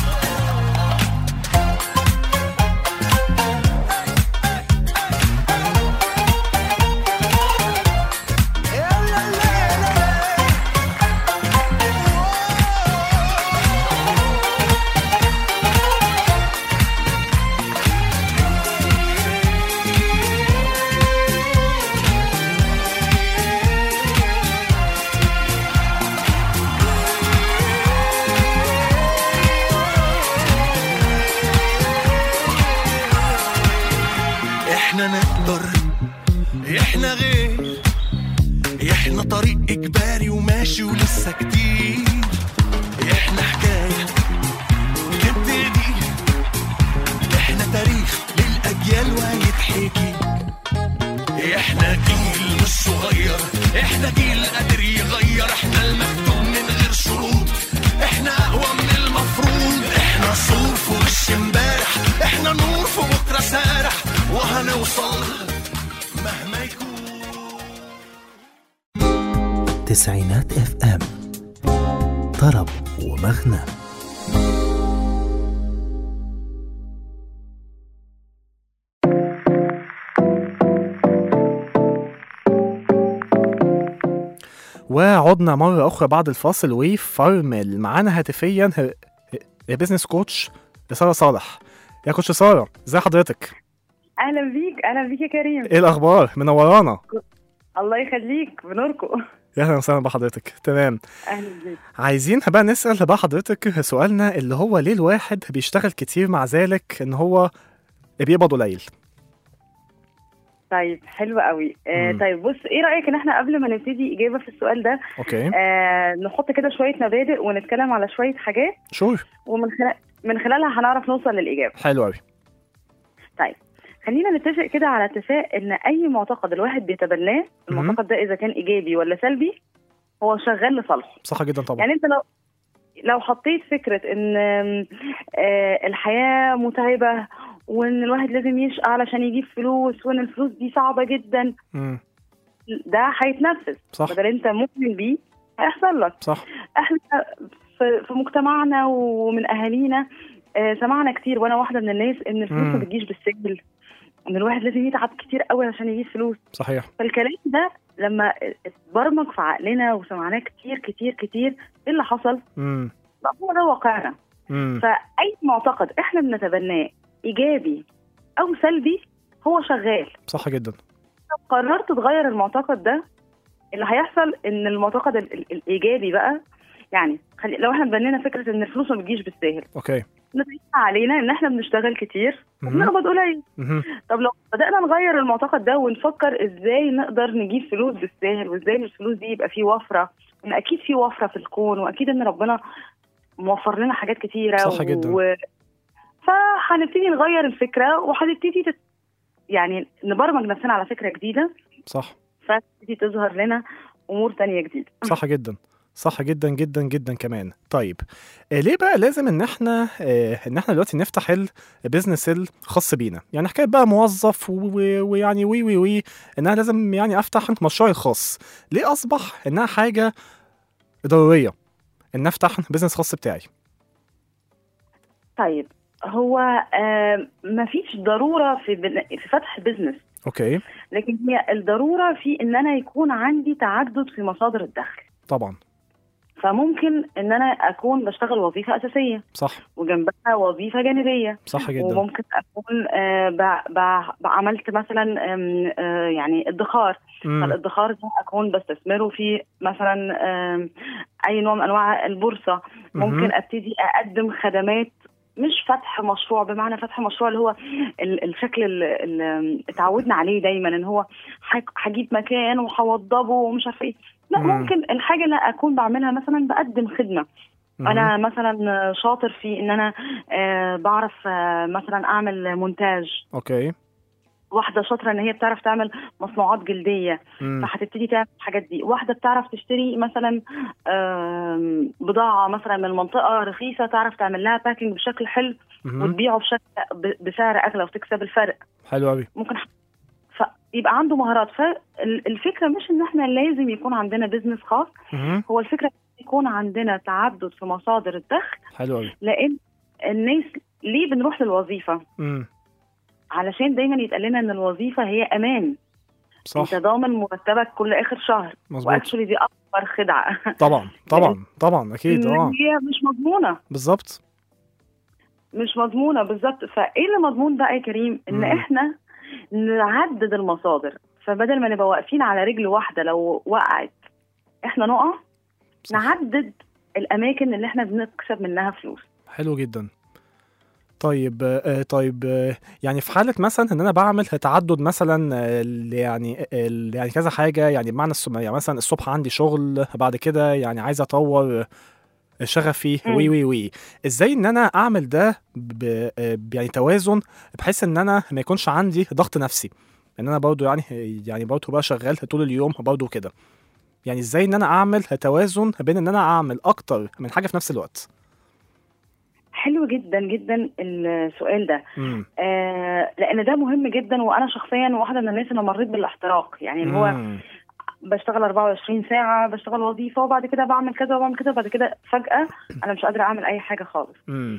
احنا نقدر احنا غير احنا طريق اجباري وماشي ولسه كتير احنا حكايه تبتدي احنا تاريخ للاجيال وهيتحكي احنا جيل مش صغير احنا جيل قادر يغير احنا المكتوب من غير شروط احنا اقوى من المفروض احنا صور في وش امبارح احنا نور في بكره سارح وهنوصل مهما يكون تسعينات اف ام طرب ومغنى وعدنا مرة أخرى بعد الفاصل وفرمل معانا هاتفيا ه- ه- بيزنس كوتش سارة صالح يا كوتش سارة ازي حضرتك؟ اهلا بيك اهلا بيك يا كريم ايه الأخبار؟ منورانا الله يخليك بنوركم يا أهلا وسهلا بحضرتك تمام اهلا بيك عايزين بقى نسأل بقى حضرتك سؤالنا اللي هو ليه الواحد بيشتغل كتير مع ذلك إن هو بيقبض قليل طيب حلو قوي آه مم. طيب بص ايه رايك ان احنا قبل ما نبتدي اجابه في السؤال ده اوكي آه نحط كده شويه مبادئ ونتكلم على شويه حاجات شور ومن خلال من خلالها هنعرف نوصل للاجابه حلو قوي طيب خلينا نتفق كده على اتفاق ان اي معتقد الواحد بيتبناه مهم. المعتقد ده اذا كان ايجابي ولا سلبي هو شغال لصالحه صح جدا طبعا يعني انت لو لو حطيت فكره ان آم، آه، الحياه متعبه وان الواحد لازم يشقى علشان يجيب فلوس وان الفلوس دي صعبه جدا مم. ده هيتنفذ صح بدل انت مؤمن بيه هيحصل لك صح احنا في, في مجتمعنا ومن اهالينا آه، سمعنا كتير وانا واحده من الناس ان الفلوس مم. ما بتجيش بالسجل ان الواحد لازم يتعب كتير قوي عشان يجيب فلوس صحيح فالكلام ده لما اتبرمج في عقلنا وسمعناه كتير كتير كتير ايه اللي حصل؟ مم. بقى هو ده واقعنا مم. فاي معتقد احنا بنتبناه ايجابي او سلبي هو شغال صح جدا لو قررت تغير المعتقد ده اللي هيحصل ان المعتقد ال- ال- الايجابي بقى يعني خلي لو احنا بنينا فكره ان الفلوس ما بتجيش بالساهل اوكي نتيجة علينا ان احنا بنشتغل كتير مهم. وبنقبض قليل مهم. طب لو بدانا نغير المعتقد ده ونفكر ازاي نقدر نجيب فلوس بالساهل وازاي الفلوس دي يبقى في وفره ان اكيد في وفره في الكون واكيد ان ربنا موفر لنا حاجات كتيره صح جدا. و... فهنبتدي نغير الفكره وهنبتدي تت... يعني نبرمج نفسنا على فكره جديده صح فتبتدي تظهر لنا امور تانية جديده صح جدا صح جدا جدا جدا كمان طيب آه ليه بقى لازم ان احنا آه ان احنا دلوقتي نفتح البيزنس الخاص بينا يعني حكايه بقى موظف و- و- ويعني وي وي وي ان انا لازم يعني افتح مشروعي الخاص ليه اصبح انها حاجه ضروريه ان افتح بيزنس خاص بتاعي طيب هو آه مفيش ضروره في بن... في فتح بزنس اوكي لكن هي الضروره في ان انا يكون عندي تعدد في مصادر الدخل طبعا فممكن ان انا اكون بشتغل وظيفه اساسيه صح وجنبها وظيفه جانبيه صح جدا وممكن اكون آه ب- ب- عملت مثلا آم، آه، يعني ادخار مم. فالادخار ده اكون بستثمره في مثلا آم، اي نوع من انواع البورصه مهم. ممكن ابتدي اقدم خدمات مش فتح مشروع بمعنى فتح مشروع اللي هو ال- الشكل اللي- اللي اتعودنا عليه دايما ان هو ح- هجيب مكان وهوضبه ومش عارفه ايه لا مم. ممكن الحاجه اللي اكون بعملها مثلا بقدم خدمه مهم. انا مثلا شاطر في ان انا آه، بعرف آه، مثلا اعمل مونتاج اوكي واحده شاطره ان هي بتعرف تعمل مصنوعات جلديه مم. فهتبتدي تعمل الحاجات دي واحده بتعرف تشتري مثلا آم، بضاعه مثلا من منطقه رخيصه تعرف تعمل لها باكينج بشكل حلو مهم. وتبيعه بشكل ب- بسعر اغلى وتكسب الفرق حلو قوي ممكن ح- فيبقى عنده مهارات فالفكره مش ان احنا لازم يكون عندنا بزنس خاص مهم. هو الفكره يكون عندنا تعدد في مصادر الدخل حلو قوي لان الناس ليه بنروح للوظيفه مم. علشان دايما يتقال لنا ان الوظيفه هي امان صح انت ضامن مرتبك كل اخر شهر مظبوط واكشولي دي اكبر خدعه طبعا طبعا طبعا اكيد إن اه هي مش مضمونه بالظبط مش مضمونه بالظبط فايه اللي مضمون بقى يا كريم ان مم. احنا نعدد المصادر فبدل ما نبقى واقفين على رجل واحده لو وقعت احنا نقع صح. نعدد الاماكن اللي احنا بنكسب منها فلوس حلو جدا طيب آه، طيب آه، يعني في حالة مثلا ان انا بعمل تعدد مثلا آه، ال- يعني ال- يعني كذا حاجة يعني بمعنى الصبح يعني مثلا الصبح عندي شغل بعد كده يعني عايز اطور شغفي مم. وي وي وي ازاي ان انا اعمل ده ب آه، يعني توازن بحيث ان انا ما يكونش عندي ضغط نفسي ان انا برضو يعني يعني برضو بقى شغال طول اليوم برضو كده يعني ازاي ان انا اعمل توازن بين ان انا اعمل اكتر من حاجة في نفس الوقت حلو جدا جدا السؤال ده امم آه لان ده مهم جدا وانا شخصيا واحده من الناس اللي مريت بالاحتراق يعني اللي هو مم. بشتغل 24 ساعه بشتغل وظيفه وبعد كده بعمل كذا وبعمل كذا وبعد كده فجاه انا مش قادره اعمل اي حاجه خالص مم.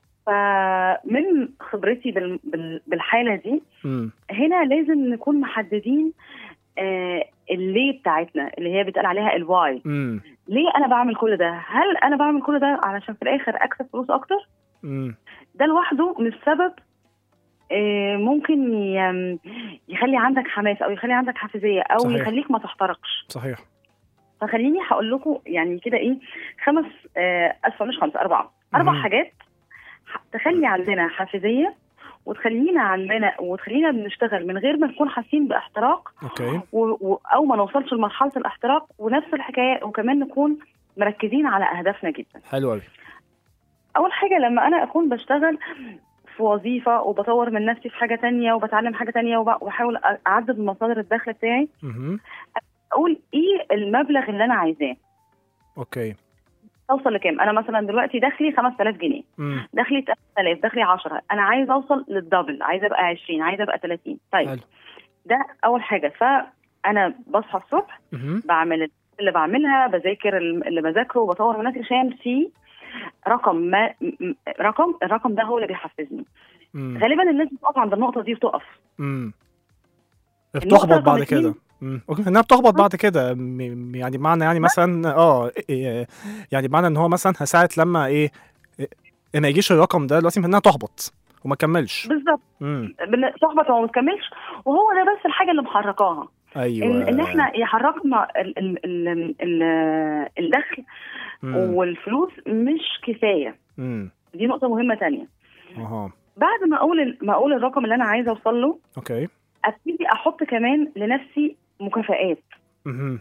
فمن خبرتي بال- بال- بالحاله دي مم. هنا لازم نكون محددين آه الليه بتاعتنا اللي هي بيتقال عليها الواي مم. ليه انا بعمل كل ده هل انا بعمل كل ده علشان في الاخر اكسب فلوس اكتر مم. ده لوحده مش سبب آه، ممكن ي- يخلي عندك حماس او يخلي عندك حافزيه او صحيح. يخليك ما تحترقش صحيح فخليني هقول لكم يعني كده ايه خمس آه، اسفه مش خمس اربعه اربع مهم. حاجات ح- تخلي عندنا حافزيه وتخلينا عندنا وتخلينا بنشتغل من غير ما نكون حاسين باحتراق اوكي و... و... او ما نوصلش لمرحله الاحتراق ونفس الحكايه وكمان نكون مركزين على اهدافنا جدا حلو قوي اول حاجه لما انا اكون بشتغل في وظيفه وبطور من نفسي في حاجه تانية وبتعلم حاجه تانية وب- وبحاول أ- اعدد من مصادر الدخل بتاعي مهم. اقول ايه المبلغ اللي انا عايزاه اوكي اوصل لكام انا مثلا دلوقتي دخلي 5000 جنيه مم. دخلي 3000 دخلي 10 انا عايز اوصل للدبل عايزه ابقى 20 عايزه ابقى 30 طيب حلو ده اول حاجه فانا بصحى الصبح مهم. بعمل اللي بعملها بذاكر اللي بذاكره وبطور من نفسي عشان في رقم ما م- م- رقم الرقم ده هو اللي بيحفزني مم. غالبا الناس بتقف عند النقطه دي وتقف مم. النقطة بتحبط رقم بعد اتنين. كده مم. اوكي انها بتحبط بعد كده م- يعني معنى يعني مثلا اه إيه- يعني معنى ان هو مثلا ساعة لما ايه إيه، ما يجيش الرقم ده دلوقتي انها تحبط وما كملش بالظبط امم بن- صحبة هو ما تكملش وهو ده بس الحاجه اللي محركاها ايوه ان, إن احنا يحركنا ال ال ال ال الدخل مم. والفلوس مش كفايه مم. دي نقطه مهمه تانية اها بعد ما اقول ال- ما اقول الرقم اللي انا عايزه اوصل له اوكي ابتدي احط كمان لنفسي مكافآت مهم.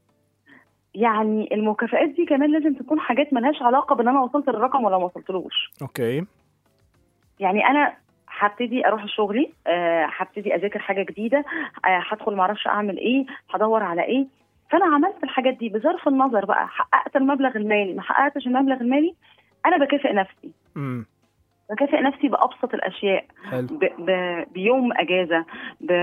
يعني المكافآت دي كمان لازم تكون حاجات ملهاش علاقه بان انا وصلت للرقم ولا ما وصلتلوش اوكي يعني انا هبتدي اروح شغلي آه، هبتدي اذاكر حاجه جديده آه، هدخل معرفش اعمل ايه هدور على ايه فانا عملت الحاجات دي بظرف النظر بقى حققت المبلغ المالي ما حققتش المبلغ المالي انا بكافئ نفسي امم بكافئ نفسي بابسط الاشياء حلو ب... ب... بيوم اجازه ب...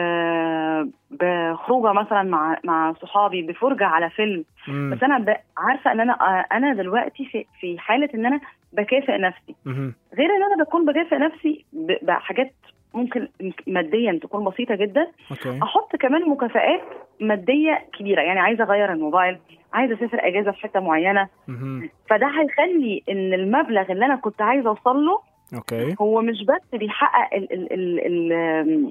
بخروجه مثلا مع مع صحابي بفرجه على فيلم مم. بس انا ب... عارفه ان انا آه، انا دلوقتي في في حاله ان انا بكافئ نفسي مهم. غير ان انا بكون بكافئ نفسي ب- بحاجات ممكن ماديا تكون بسيطه جدا اوكي احط كمان مكافآت ماديه كبيره يعني عايزه اغير الموبايل عايزه اسافر اجازه في حته معينه مهم. فده هيخلي ان المبلغ اللي انا كنت عايزه اوصل له اوكي هو مش بس بيحقق ال ال ال ال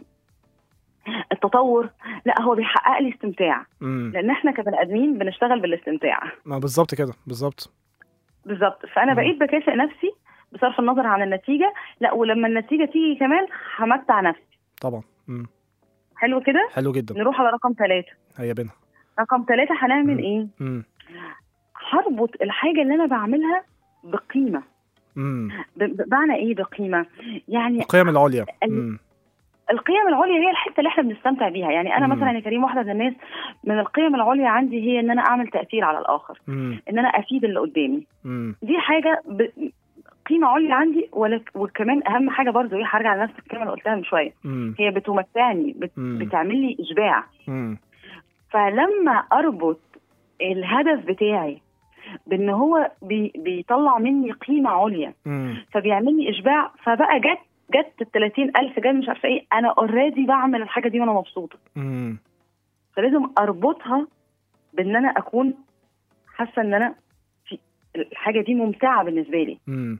التطور لا هو بيحقق لي استمتاع امم لان احنا كبني ادمين بنشتغل بالاستمتاع ما بالظبط كده بالظبط بالظبط فانا مم. بقيت بكافئ نفسي بصرف النظر عن النتيجه لا ولما النتيجه تيجي كمان همتع نفسي طبعا امم حلو كده حلو جدا نروح على رقم ثلاثة هيا بينا رقم ثلاثة هنعمل مم. ايه امم هربط الحاجه اللي انا بعملها بقيمه امم ب- بمعنى ايه بقيمه يعني القيم العليا ال- امم القيم العليا هي الحته اللي احنا بنستمتع بيها يعني انا مم. مثلا يا كريم واحده من الناس من القيم العليا عندي هي ان انا اعمل تاثير على الاخر امم ان انا افيد اللي قدامي امم دي حاجه ب... قيمه عليا عندي ولك... وكمان اهم حاجه برضو ايه هرجع لنفس الكلمه اللي قلتها من شويه امم هي بتمتعني بت... مم. بتعمل لي اشباع امم فلما اربط الهدف بتاعي بان هو بي... بيطلع مني قيمه عليا امم فبيعمل لي اشباع فبقى جت جت ال 30000 جت مش عارفه ايه انا اوريدي بعمل الحاجه دي وانا مبسوطه امم فلازم اربطها بان انا اكون حاسه ان انا في الحاجه دي ممتعه بالنسبه لي امم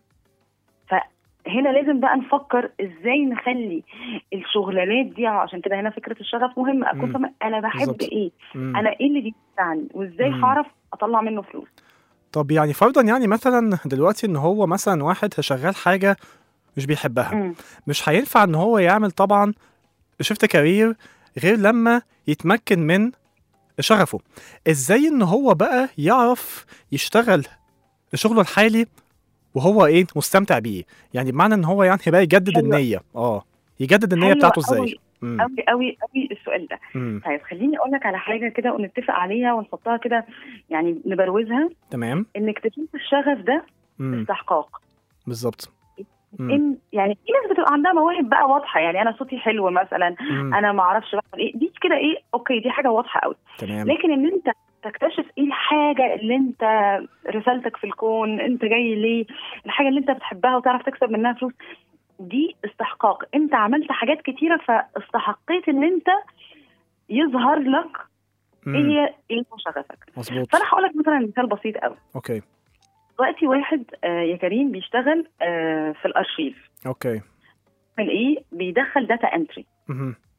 هنا لازم بقى نفكر ازاي نخلي الشغلانات دي عشان كده هنا فكره الشغف مهمه اكون مم. فاهمه انا بحب بالظبط. ايه امم انا ايه اللي بيمتعني وازاي مم. هعرف اطلع منه فلوس طب يعني فرضا يعني مثلا دلوقتي ان هو مثلا واحد شغال حاجه مش بيحبها مم. مش هينفع ان هو يعمل طبعا شفت كارير غير لما يتمكن من شغفه ازاي ان هو بقى يعرف يشتغل شغله الحالي وهو ايه مستمتع بيه يعني بمعنى ان هو يعني بقى يجدد حلو. النية اه يجدد النية حلو بتاعته ازاي قوي مم. قوي قوي قوي السؤال ده مم. طيب خليني اقول لك على حاجه كده ونتفق عليها ونحطها كده يعني نبروزها تمام ان اكتشاف الشغف ده مم. استحقاق بالظبط مم. ان يعني في ناس بتبقى عندها مواهب بقى واضحه يعني انا صوتي حلو مثلا مم. انا ما اعرفش بعمل ايه دي كده ايه اوكي دي حاجه واضحه قوي تمام لكن ان انت تكتشف ايه الحاجه اللي انت رسالتك في الكون انت جاي ليه الحاجه اللي انت بتحبها وتعرف تكسب منها فلوس دي استحقاق انت عملت حاجات كتيره فاستحقيت ان انت يظهر لك مم. ايه ايه شغفك مظبوط فانا هقول لك مثلا مثال بسيط قوي اوكي دلوقتي واحد آه يا كريم بيشتغل آه في الارشيف اوكي من ايه بيدخل داتا انتري مهم.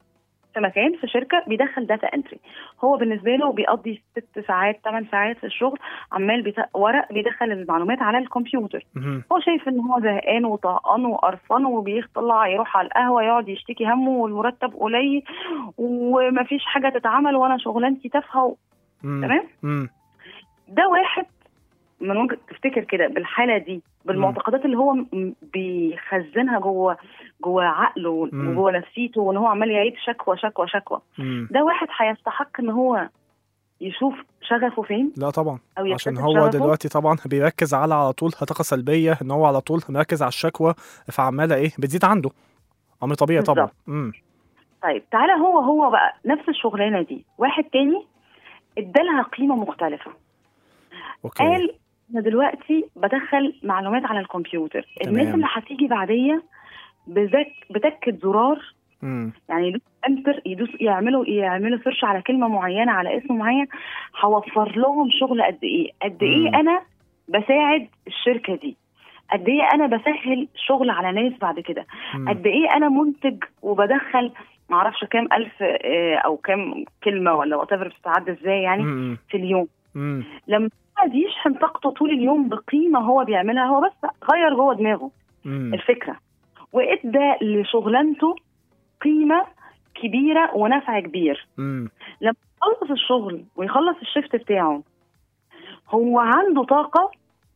في مكان في شركه بيدخل داتا انتري هو بالنسبه له بيقضي ست ساعات ثمان ساعات في الشغل عمال بيت... ورق بيدخل المعلومات على الكمبيوتر مهم. هو شايف ان هو زهقان وطهقان وقرفان وبيطلع يروح على القهوه يقعد يشتكي همه والمرتب قليل ومفيش حاجه تتعمل وانا شغلانتي تافهه و... مم. تمام مم. ده واحد من وجهه تفتكر كده بالحاله دي بالمعتقدات اللي هو م- بيخزنها جوه جوه عقله مم. وجوه نفسيته وان هو عمال يعيد شكوى شكوى شكوى مم. ده واحد هيستحق ان هو يشوف شغفه فين لا طبعا او عشان يكتشف هو شغفه. دلوقتي طبعا بيركز على على طول طاقه سلبيه ان هو على طول مركز على الشكوى فعماله ايه بتزيد عنده امر طبيعي طبعا بالظبط. امم طيب تعالى هو هو بقى نفس الشغلانه دي واحد تاني ادالها قيمه مختلفه اوكي قال انا دلوقتي بدخل معلومات على الكمبيوتر تمام. الناس اللي هتيجي بعديه بذك بتكه زرار امم يعني يدوس انتر يدوس يعملوا يعملوا سيرش على كلمه معينه على اسم معين هوفر لهم شغل قد ايه قد ايه مم. انا بساعد الشركه دي قد ايه انا بسهل شغل على ناس بعد كده مم. قد ايه انا منتج وبدخل معرفش كام الف آه، او كام كلمه ولا وات بتتعدى ازاي يعني مم. في اليوم مم. لما يقعد يشحن طاقته طول اليوم بقيمه هو بيعملها هو بس غير جوه دماغه مم. الفكره وادى لشغلانته قيمه كبيره ونفع كبير مم. يخلص الشغل ويخلص الشيفت بتاعه هو عنده طاقه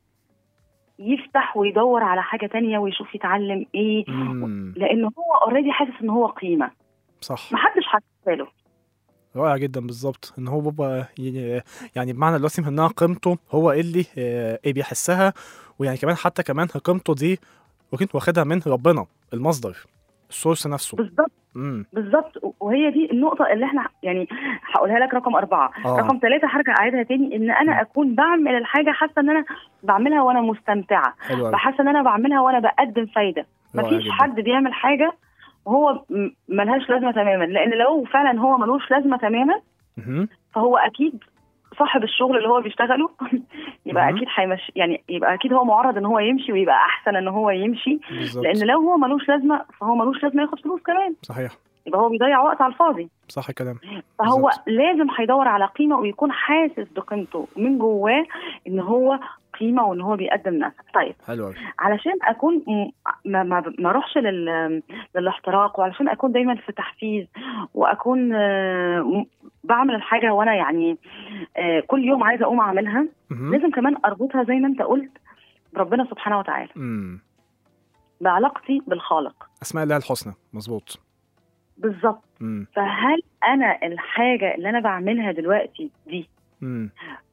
يفتح ويدور على حاجه تانية ويشوف يتعلم ايه مم. لان هو اوريدي حاسس ان هو قيمه صح محدش حاسس له رائع جدا بالظبط ان هو بابا ي- يعني بمعنى دلوقتي انها قيمته هو اللي آه، ايه بيحسها ويعني كمان حتى كمان قيمته دي وكنت واخدها من ربنا المصدر السورس نفسه بالظبط امم بالظبط وهي دي النقطة اللي احنا يعني هقولها لك رقم أربعة، آه. رقم ثلاثة هرجع أعيدها تاني إن أنا أكون بعمل الحاجة حاسة إن أنا بعملها وأنا مستمتعة، حلو قوي بحاسة إن أنا بعملها وأنا بقدم فايدة، رائع مفيش جدا. حد بيعمل حاجة وهو م- ملهاش لازمة تماما، لأن لو فعلا هو ملوش لازمة تماما مهم. فهو أكيد صاحب الشغل اللي هو بيشتغله يبقى مهم. اكيد هيمشي يعني يبقى اكيد هو معرض ان هو يمشي ويبقى احسن ان هو يمشي بالظبط لان لو هو ملوش لازمه فهو ملوش لازمه ياخد فلوس كمان صحيح يبقى هو بيضيع وقت على الفاضي صح الكلام فهو بالظبط. لازم هيدور على قيمه ويكون حاسس بقيمته من جواه ان هو قيمه وان هو بيقدم نفع طيب حلو قوي علشان اكون م- ما ما ما اروحش لل للاحتراق وعلشان اكون دايما في تحفيز واكون آه، م- بعمل الحاجه وانا يعني آه، كل يوم عايزه اقوم اعملها لازم كمان اربطها زي ما انت قلت بربنا سبحانه وتعالى امم بعلاقتي بالخالق اسماء الله الحسنى مظبوط بالظبط امم فهل انا الحاجه اللي انا بعملها دلوقتي دي امم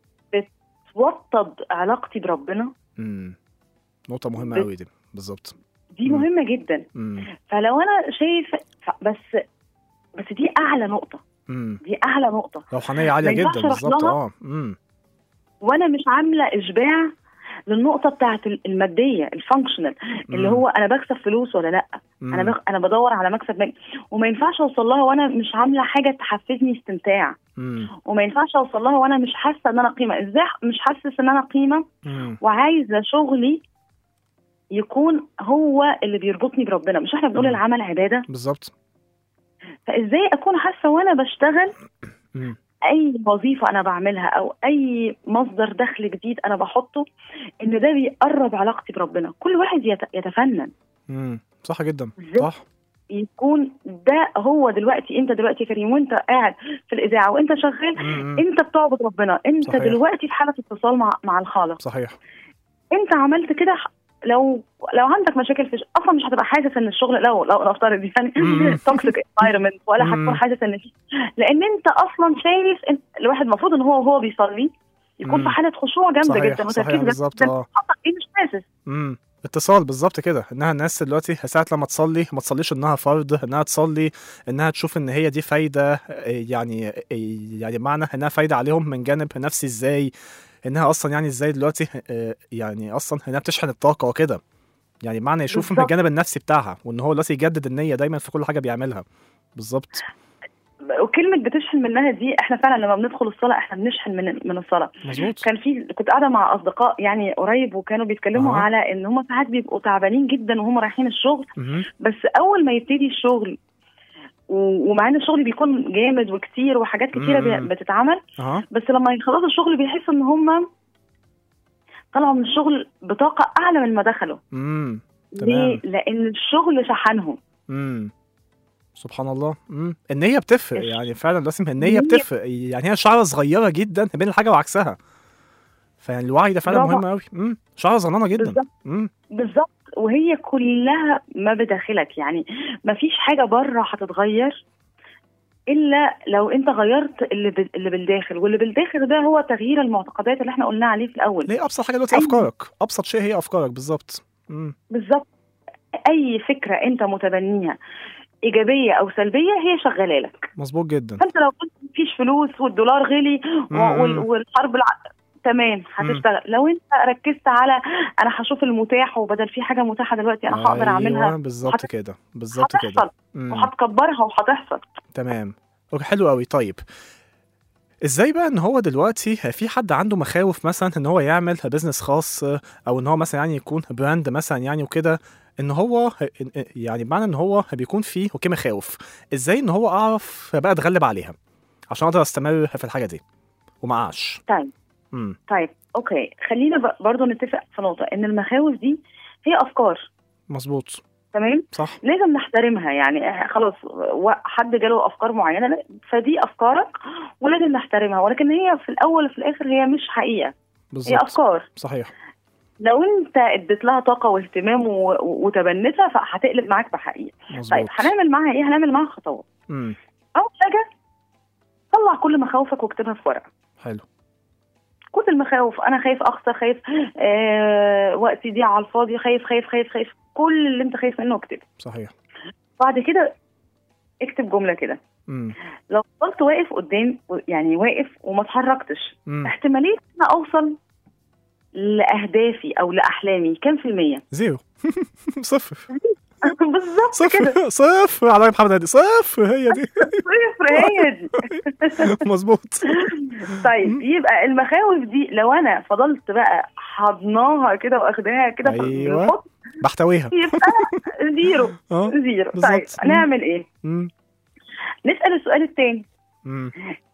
توطد علاقتي بربنا امم نقطة مهمة بت- قوي دي بالظبط دي مم. مهمه جدا امم فلو انا شايف ف- بس بس دي اعلى نقطه امم دي اعلى نقطه روحانية عالية ما ينفعش جدا أروح بالظبط لها. اه امم وانا مش عامله اشباع للنقطه بتاعت ال- الماديه الفانكشنال اللي هو انا بكسب فلوس ولا لا انا بخ... انا بدور على مكسب مالي وما ينفعش اوصل لها وانا مش عامله حاجه تحفزني استمتاع امم وما ينفعش اوصل لها وانا مش حاسه ان انا قيمه ازاي مش حاسس ان انا قيمه امم وعايزه شغلي يكون هو اللي بيربطني بربنا مش احنا بنقول مم. العمل عباده بالظبط فازاي اكون حاسه وانا بشتغل امم اي وظيفه انا بعملها او اي مصدر دخل جديد انا بحطه ان ده بيقرب علاقتي بربنا كل واحد يت- يتفنن امم صح جدا بالظبط. صح يكون ده هو دلوقتي انت دلوقتي يا كريم وانت قاعد في الاذاعه وانت شغال امم انت بتعبد ربنا انت صحيح. دلوقتي في حاله اتصال مع مع الخالق صحيح انت عملت كده لو لو عندك مشاكل في اصلا مش هتبقى حاسس ان الشغل لو لو نفترض يعني مم. توكسيك انفايرمنت ولا مم. هتكون حاسس ان في لان انت اصلا شايف ان الواحد المفروض ان هو وهو بيصلي يكون مم. في حاله خشوع جامده صحيح جدا صحيح وتركيز جامد بالظبط جدا اه حاطط ايه مش حاسس امم اتصال بالظبط كده انها الناس دلوقتي ساعة لما تصلي ما تصليش انها فرض انها تصلي انها تشوف ان هي دي فايده إيه يعني إيه يعني معنى انها فايده عليهم من جانب نفسي ازاي انها اصلا يعني ازاي دلوقتي آه، يعني اصلا انها بتشحن الطاقه وكده يعني معنى يشوف من بالظبط. الجانب النفسي بتاعها وان هو دلوقتي يجدد النيه دايما في كل حاجه بيعملها بالظبط وكلمه بتشحن منها دي احنا فعلا لما بندخل الصلاه احنا بنشحن من من الصلاه مظبوط كان في كنت قاعده مع اصدقاء يعني قريب وكانوا بيتكلموا أها. على ان هم ساعات بيبقوا تعبانين جدا وهم رايحين الشغل مهم. بس اول ما يبتدي الشغل و- ومع ان الشغل بيكون جامد وكتير وحاجات كتيره مم. بي- بتتعمل اه بس لما يخلصوا الشغل بيحسوا ان هم طلعوا من الشغل بطاقه اعلى من ما دخلوا امم ليه؟ تمام لان الشغل شحنهم امم سبحان الله امم النية بتفرق الش- يعني فعلا لازم النية النية- بتفرق يعني هي شعرة صغيرة جدا بين الحاجة وعكسها فيعني الوعي ده فعلا برافو. مهم قوي امم شعرة صغننة جدا بالظبط. امم بالظبط وهي كلها ما بداخلك يعني ما فيش حاجه بره هتتغير الا لو انت غيرت اللي ب... اللي بالداخل واللي بالداخل ده هو تغيير المعتقدات اللي احنا قلنا عليه في الاول ليه ابسط حاجة دلوقتي أي- افكارك ابسط شيء هي افكارك بالظبط امم بالظبط اي فكره انت متبنيها ايجابيه او سلبيه هي شغاله لك مظبوط جدا فانت لو قلت مفيش فلوس والدولار غلي و- مم. وال- والحرب الع... تمام هتشتغل لو انت ركزت على انا هشوف المتاح وبدل في حاجه متاحه دلوقتي انا هقدر اعملها أيوة، بالظبط وهت- كده بالظبط كده هتحصل مم. وهتكبرها وهتحصل تمام أوكي، حلو قوي طيب ازاي بقى ان هو دلوقتي في حد عنده مخاوف مثلا ان هو يعمل بزنس خاص او ان هو مثلا يعني يكون براند مثلا يعني وكده ان هو يعني بمعنى ان هو بيكون فيه اوكي مخاوف ازاي ان هو اعرف بقى اتغلب عليها عشان اقدر استمر في الحاجه دي وما اقعش طيب امم طيب اوكي خلينا ب- برضو نتفق في نقطه ان المخاوف دي هي افكار مظبوط تمام صح لازم نحترمها يعني إح- خلاص و- حد جاله افكار معينه لا، فدي افكارك ولازم نحترمها ولكن هي في الاول وفي الاخر هي مش حقيقه هي بالظبط افكار صحيح لو انت اديت لها طاقه واهتمام و- و- وتبنتها فهتقلب معاك بحقيقه طيب مظبوط هنعمل معاها ايه هنعمل معاها خطوات امم اول حاجه طلع كل مخاوفك واكتبها في ورقه حلو كل المخاوف انا خايف اخسر خايف آه وقتي يضيع على الفاضي خايف خايف خايف خايف كل اللي انت خايف منه اكتبه صحيح بعد كده اكتب جمله كده امم لو فضلت واقف قدام يعني واقف وما اتحركتش امم احتماليه ان أنا اوصل لاهدافي او لاحلامي كام في الميه زيرو صفر بالظبط كده صفر صفر على محمد هادي صفر هي دي صفر هي دي مظبوط طيب يبقى المخاوف دي لو انا فضلت بقى حضناها كده واخداها كده في أيوة. الحضن بحتويها يبقى زيرو اه زيرو بالظبط. طيب نعمل ايه؟ امم نسال السؤال التاني امم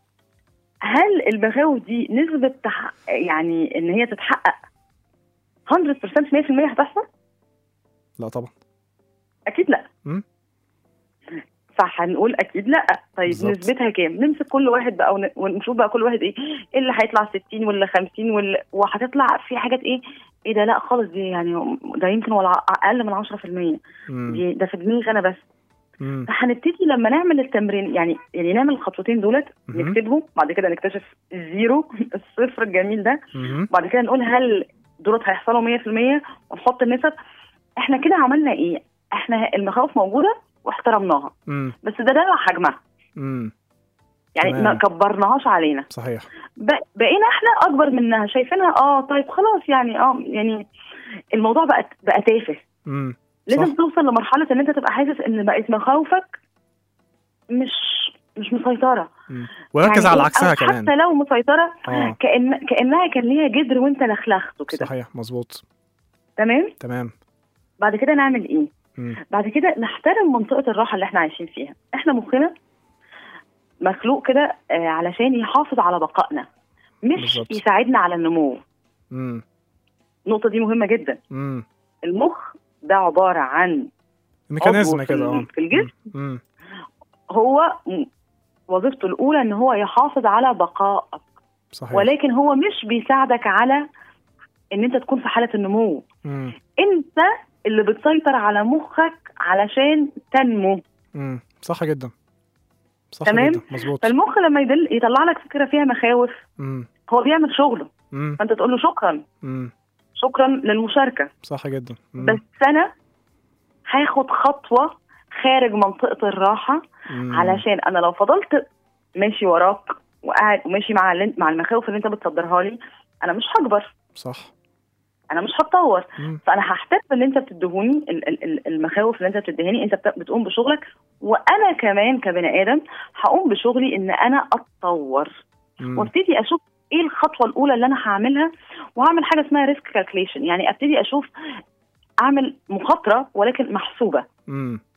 هل المخاوف دي نسبة تح... يعني ان هي تتحقق 100% 100% هتحصل؟ لا طبعا اكيد لا مم. فهنقول اكيد لا طيب بالظبط. نسبتها كام نمسك كل واحد بقى ون- ونشوف بقى كل واحد ايه إيه اللي هيطلع 60 ولا 50 ولا وهتطلع في حاجات ايه ايه ده لا خالص دي يعني ده يمكن ولا اقل من 10% امم دي ده في دماغي انا بس امم فهنبتدي لما نعمل التمرين يعني يعني نعمل الخطوتين دولت مهم. نكتبهم بعد كده نكتشف الزيرو الصفر الجميل ده امم بعد كده نقول هل دولت هيحصلوا 100% ونحط النسب احنا كده عملنا ايه؟ احنا المخاوف موجوده واحترمناها امم بس ده ده حجمها امم يعني تمام. ما كبرناهاش علينا صحيح ب- بقينا احنا اكبر منها شايفينها اه طيب خلاص يعني اه يعني الموضوع بقى بقى تافه امم لازم صح. توصل لمرحله ان انت تبقى حاسس ان بقت مخاوفك مش مش مسيطره مم. وركز على إيه؟ عكسها أو كمان حتى لو مسيطره اه كأن كانها كان ليها جدر وانت لخلخته كده صحيح مظبوط تمام تمام بعد كده نعمل ايه مم. بعد كده نحترم منطقه الراحه اللي احنا عايشين فيها احنا مخنا مخلوق كده آه علشان يحافظ على بقائنا مش بالظبط. يساعدنا على النمو امم النقطه دي مهمه جدا امم المخ ده عباره عن ميكانيزم في كده ال- اه في الجسم. امم هو م- وظيفته الاولى ان هو يحافظ على بقائك صحيح ولكن هو مش بيساعدك على ان انت تكون في حاله النمو امم انت اللي بتسيطر على مخك علشان تنمو امم صح جدا صح تمام؟ جدا مظبوط فالمخ لما يدل يطلع لك فكره فيها مخاوف امم هو بيعمل شغله امم فانت تقول له شكرا امم شكرا للمشاركه صح جدا مم. بس انا هاخد خطوه خارج منطقه الراحه مم. علشان انا لو فضلت ماشي وراك وقاعد وماشي مع اللي مع المخاوف اللي انت بتصدرها لي انا مش هكبر صح انا مش هتطور مم. فانا هحترم اللي انت بتديهوني ال- ال- ال- المخاوف اللي انت بتديهاني انت بت- بتقوم بشغلك وانا كمان كبني ادم هقوم بشغلي ان انا اتطور مم. وابتدي اشوف ايه الخطوه الاولى اللي انا هعملها وهعمل حاجه اسمها ريسك كالكوليشن يعني ابتدي اشوف اعمل مخاطره ولكن محسوبه مم.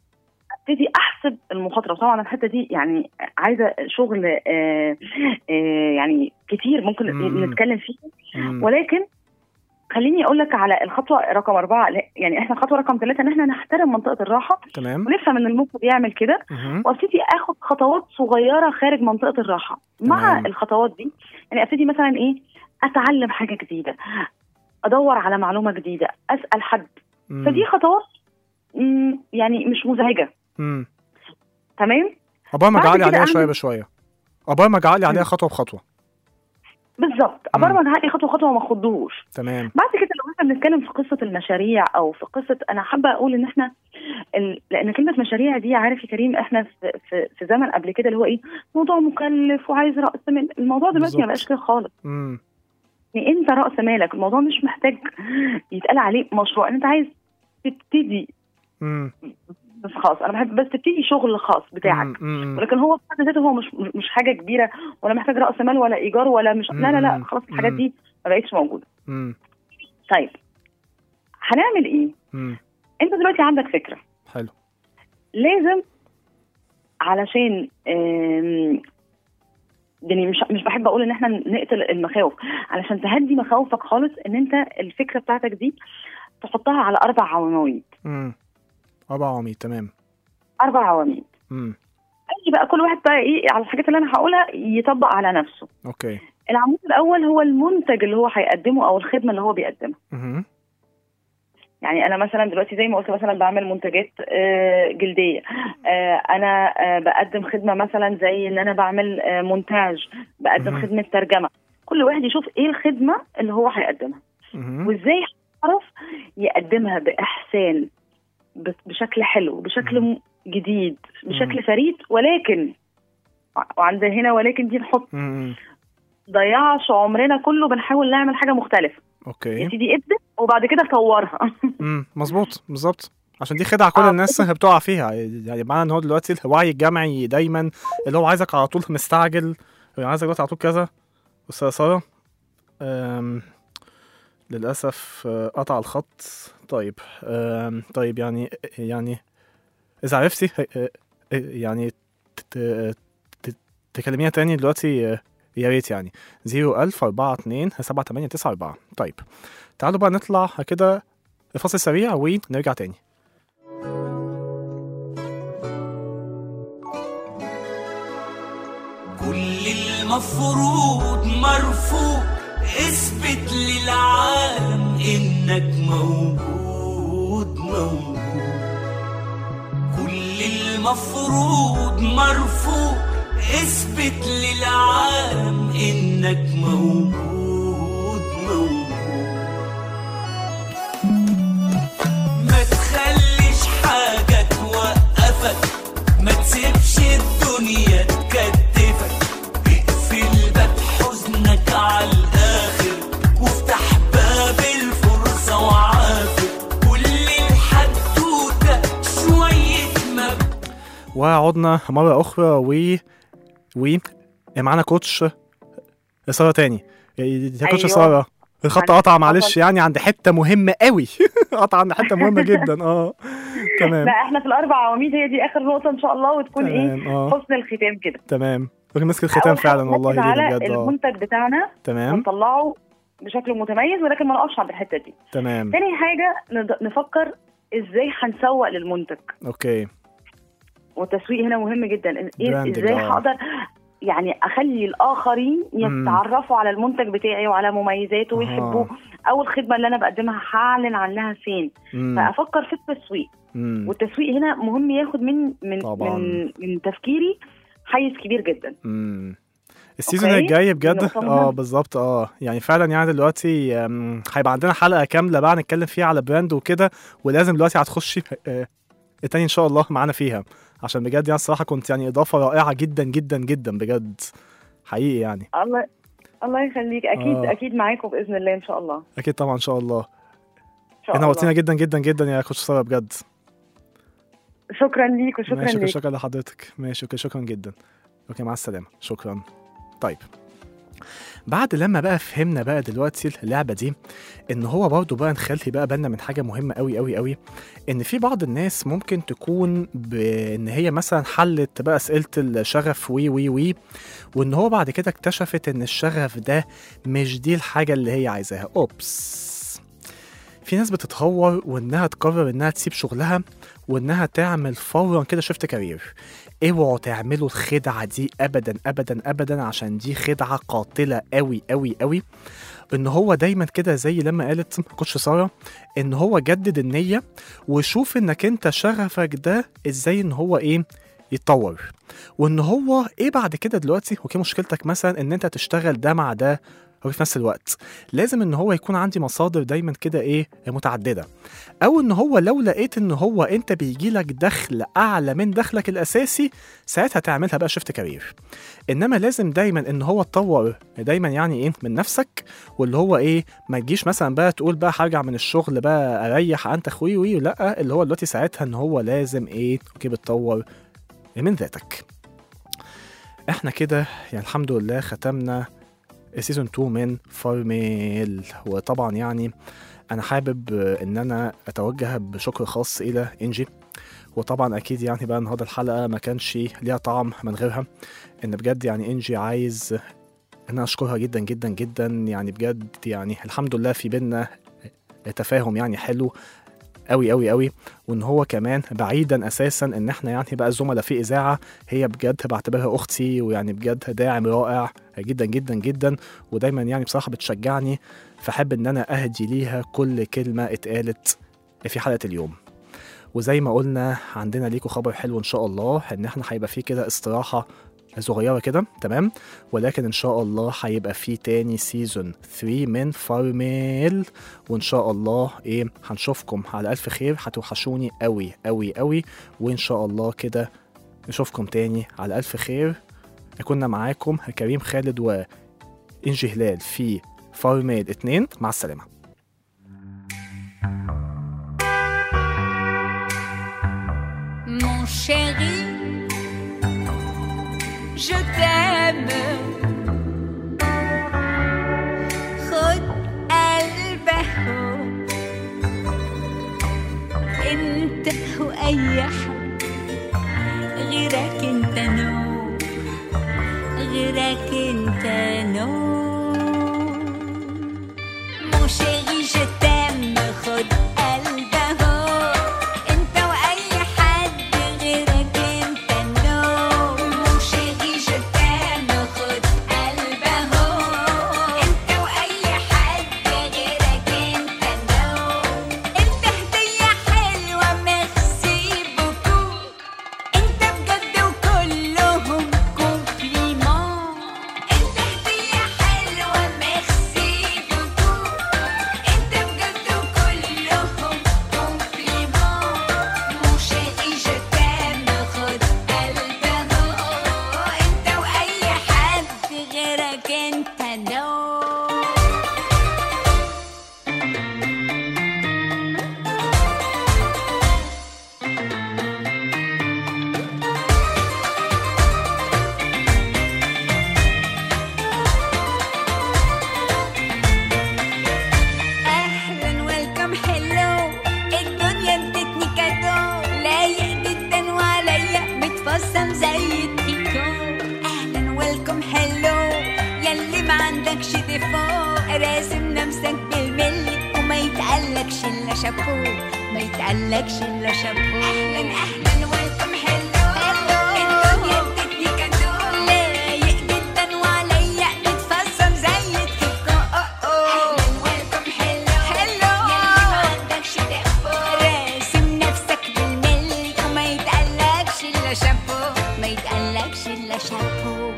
ابتدي احسب المخاطره طبعا الحته دي يعني عايزه شغل آه آه يعني كتير ممكن مم. نتكلم فيه مم. ولكن خليني اقول لك على الخطوه رقم اربعه لا، يعني احنا الخطوه رقم ثلاثه ان احنا نحترم منطقه الراحه تمام ونفهم ان المخ بيعمل كده مهم. وابتدي اخد خطوات صغيره خارج منطقه الراحه مع تمام. الخطوات دي يعني ابتدي مثلا ايه اتعلم حاجه جديده ادور على معلومه جديده اسال حد مم. فدي خطوات مم، يعني مش مزعجه مم. تمام عقبال ما بعد اجعلي كده عليها أعمل- شويه بشويه عقبال ما اجعلي عليها مم. خطوه بخطوه بالظبط مم. ابرمج عقلي خطوه خطوه وما اخدوش تمام بعد كده لو احنا بنتكلم في قصه المشاريع او في قصه انا حابه اقول ان احنا ال... لان كلمه مشاريع دي عارف يا كريم احنا في في, في زمن قبل كده اللي هو ايه موضوع مكلف وعايز راس مال الموضوع دلوقتي بالظبط. ما بقاش كده خالص مم. يعني انت راس مالك الموضوع مش محتاج يتقال عليه مشروع انت عايز تبتدي مم. بس خلاص انا بحب بس تبتدي شغل خاص بتاعك مم. مم. ولكن هو في حد ذاته هو مش مش حاجه كبيره ولا محتاج راس مال ولا ايجار ولا مش لا لا لا مم. خلاص الحاجات مم. دي ما بقتش موجوده مم. طيب هنعمل ايه؟ مم. انت دلوقتي عندك فكره حلو لازم علشان آم، يعني مش مش بحب اقول ان احنا نقتل المخاوف علشان تهدي مخاوفك خالص ان انت الفكره بتاعتك دي تحطها على اربع عواميد مم. اربع عواميد تمام اربع عواميد مم. اي بقى كل واحد بقى ايه على الحاجات اللي انا هقولها يطبق على نفسه اوكي العمود الاول هو المنتج اللي هو هيقدمه او الخدمه اللي هو بيقدمها مهم. يعني انا مثلا دلوقتي زي ما قلت مثلا بعمل منتجات آه، جلديه آه، انا آه، بقدم خدمه مثلا زي ان انا بعمل آه، مونتاج بقدم مهم. خدمه ترجمه كل واحد يشوف ايه الخدمه اللي هو هيقدمها مهم. وازاي هيعرف يقدمها باحسان ب- بشكل حلو بشكل م- جديد بشكل فريد ولكن وعند هنا ولكن دي نحط مم. ضيعش عمرنا كله بنحاول نعمل حاجه مختلفه يا اوكي سيدي ابدا وبعد كده طورها مم. مظبوط بالظبط عشان دي خدعه كل آه. الناس بتقع فيها يعني معنى ان هو دلوقتي الوعي الجمعي دايما اللي هو عايزك على طول مستعجل يعني عايزك دلوقتي على طول كذا استاذه ساره أم، للاسف آه، قطع الخط طيب أم، طيب يعني يعني اذا عرفتي آه، آه، يعني ت- ت- ت- تكلميها تاني دلوقتي آه، يا ريت يعني 01000 42 7894 طيب تعالوا بقى نطلع كده فاصل سريع ونرجع تاني كل المفروض مرفوض اثبت للعالم انك موجود موجود كل المفروض مرفوض اثبت للعالم انك موجود موجود ما تخليش حاجة توقفك ما تسيبش الدنيا تكتفك اقفل باب حزنك على الآخر وافتح باب الفرصة وعافر كل الحدوتة شوية ما وعدنا مرة أخرى و و معانا كوتش سارة تاني يا كوتش أيوة. سارة الخط معلش، قطع معلش حصل. يعني عند حتة مهمة قوي قطع عند حتة مهمة جدا اه تمام لا احنا في الاربع عواميد هي دي اخر نقطه ان شاء الله وتكون ايه تمام اه حسن الختام كده تمام راجل مسك الختام أول حاجة فعلا والله نركز لينا على بجد اه المنتج بتاعنا تمام ونطلعه بشكل متميز ولكن ما نقفش عند الحته دي تمام تاني حاجه ند- نفكر ازاي هنسوق للمنتج اوكي والتسويق هنا مهم جدا إن- إيه- Branding، ازاي آه. هقدر يعني اخلي الاخرين مم. يتعرفوا على المنتج بتاعي وعلى مميزاته أها. ويحبوه او الخدمه اللي انا بقدمها هعلن عنها فين مم. فافكر في التسويق مم. والتسويق هنا مهم ياخد من من طبعاً. من من تفكيري حيز كبير جدا مم. السيزون أوكي. الجاي بجد نقطة اه مهمة. بالظبط اه يعني فعلا يعني دلوقتي آم، هيبقى عندنا حلقه كامله بقى نتكلم فيها على براند وكده ولازم دلوقتي هتخشي آه، التاني ان شاء الله معانا فيها عشان بجد يعني الصراحه كنت يعني اضافه رائعه جدا جدا جدا بجد حقيقي يعني الله الله يخليك اكيد آه. آه. اكيد معاكم باذن الله ان شاء الله اكيد طبعا ان شاء الله ان شاء احنا الله وقتنا جدا جدا جدا يا كوتش ساره بجد شكرا ليك وشكرا ماشي ليك شكرا لحضرتك ماشي اوكي شكرا جدا اوكي مع السلامه شكرا طيب بعد لما بقى فهمنا بقى دلوقتي اللعبه دي ان هو برضه بقى نخلي بقى بالنا من حاجه مهمه قوي قوي قوي ان في بعض الناس ممكن تكون بان هي مثلا حلت بقى اسئله الشغف وي وي وي وان هو بعد كده اكتشفت ان الشغف ده مش دي الحاجه اللي هي عايزاها اوبس في ناس بتتهور وانها تقرر انها تسيب شغلها وانها تعمل فورا كده شفت كارير اوعوا تعملوا الخدعه دي ابدا ابدا ابدا عشان دي خدعه قاتله قوي قوي قوي ان هو دايما كده زي لما قالت كوتش ساره ان هو جدد النيه وشوف انك انت شغفك ده ازاي ان هو ايه يتطور وان هو ايه بعد كده دلوقتي اوكي مشكلتك مثلا ان انت تشتغل ده مع ده هو في نفس الوقت لازم ان هو يكون عندي مصادر دايما كده ايه متعدده او ان هو لو لقيت ان هو انت بيجي لك دخل اعلى من دخلك الاساسي ساعتها تعملها بقى شفت كارير انما لازم دايما ان هو تطور دايما يعني ايه من نفسك واللي هو ايه ما تجيش مثلا بقى تقول بقى هرجع من الشغل بقى اريح انت اخوي وي لا اللي هو دلوقتي ساعتها ان هو لازم ايه اوكي بتطور من ذاتك احنا كده يعني الحمد لله ختمنا سيزون 2 من فارميل وطبعا يعني انا حابب ان انا اتوجه بشكر خاص الى انجي وطبعا اكيد يعني بقى النهارده الحلقه ما كانش ليها طعم من غيرها ان بجد يعني انجي عايز ان انا اشكرها جدا جدا جدا يعني بجد يعني الحمد لله في بينا تفاهم يعني حلو قوي قوي قوي وان هو كمان بعيدا اساسا ان احنا يعني بقى زملاء في اذاعه هي بجد بعتبرها اختي ويعني بجد داعم رائع جدا جدا جدا ودايما يعني بصراحه بتشجعني فحب ان انا اهدي ليها كل كلمه اتقالت في حلقه اليوم وزي ما قلنا عندنا ليكوا خبر حلو ان شاء الله ان احنا هيبقى فيه كده استراحه صغيرة كده تمام ولكن ان شاء الله هيبقى في تاني سيزون 3 من فارميل وان شاء الله ايه هنشوفكم على الف خير هتوحشوني قوي قوي قوي وان شاء الله كده نشوفكم تاني على الف خير كنا معاكم كريم خالد وانجي هلال في فارميل 2 مع السلامه Mon chéri, je t'aime. خد قلبه انت واي حد غيرك انت نو غيرك انت نو Mon chéri, je t'aime. خد قلبه انت واي حد غيرك انت نو Mon chéri, je t'aime. خد قلبه انت واي حد غيرك انت نو انت هدية حلوة ميرسي بوكو انت بجد وكلهم كومبليمون انت هدية حلوة ميرسي بوكو انت بجد وكلهم كومبليمون مو شيري جو تام خد قلبه انت واي حد غيرك انت نو اهلا ويلكم هلو الدنيا ادتني كادو لايق جدا وعليا متفصم زي التيكو اهلا ويلكم هلو ياللي ما عندكش ديفو راسم نفسك بالملي وما يتقلكش الا شابو ما يتقلكش الا شابو اهلا اهلا ويلكم هلو الدنيا ادتني كادو لايق جدا وعليا متفصم زي التيكو اهلا ويلكم هلو هلو ياللي ما عندكش ديفو راسم نفسك بالملي وما يتقلكش الا شابو ما يتقلكش الا شابو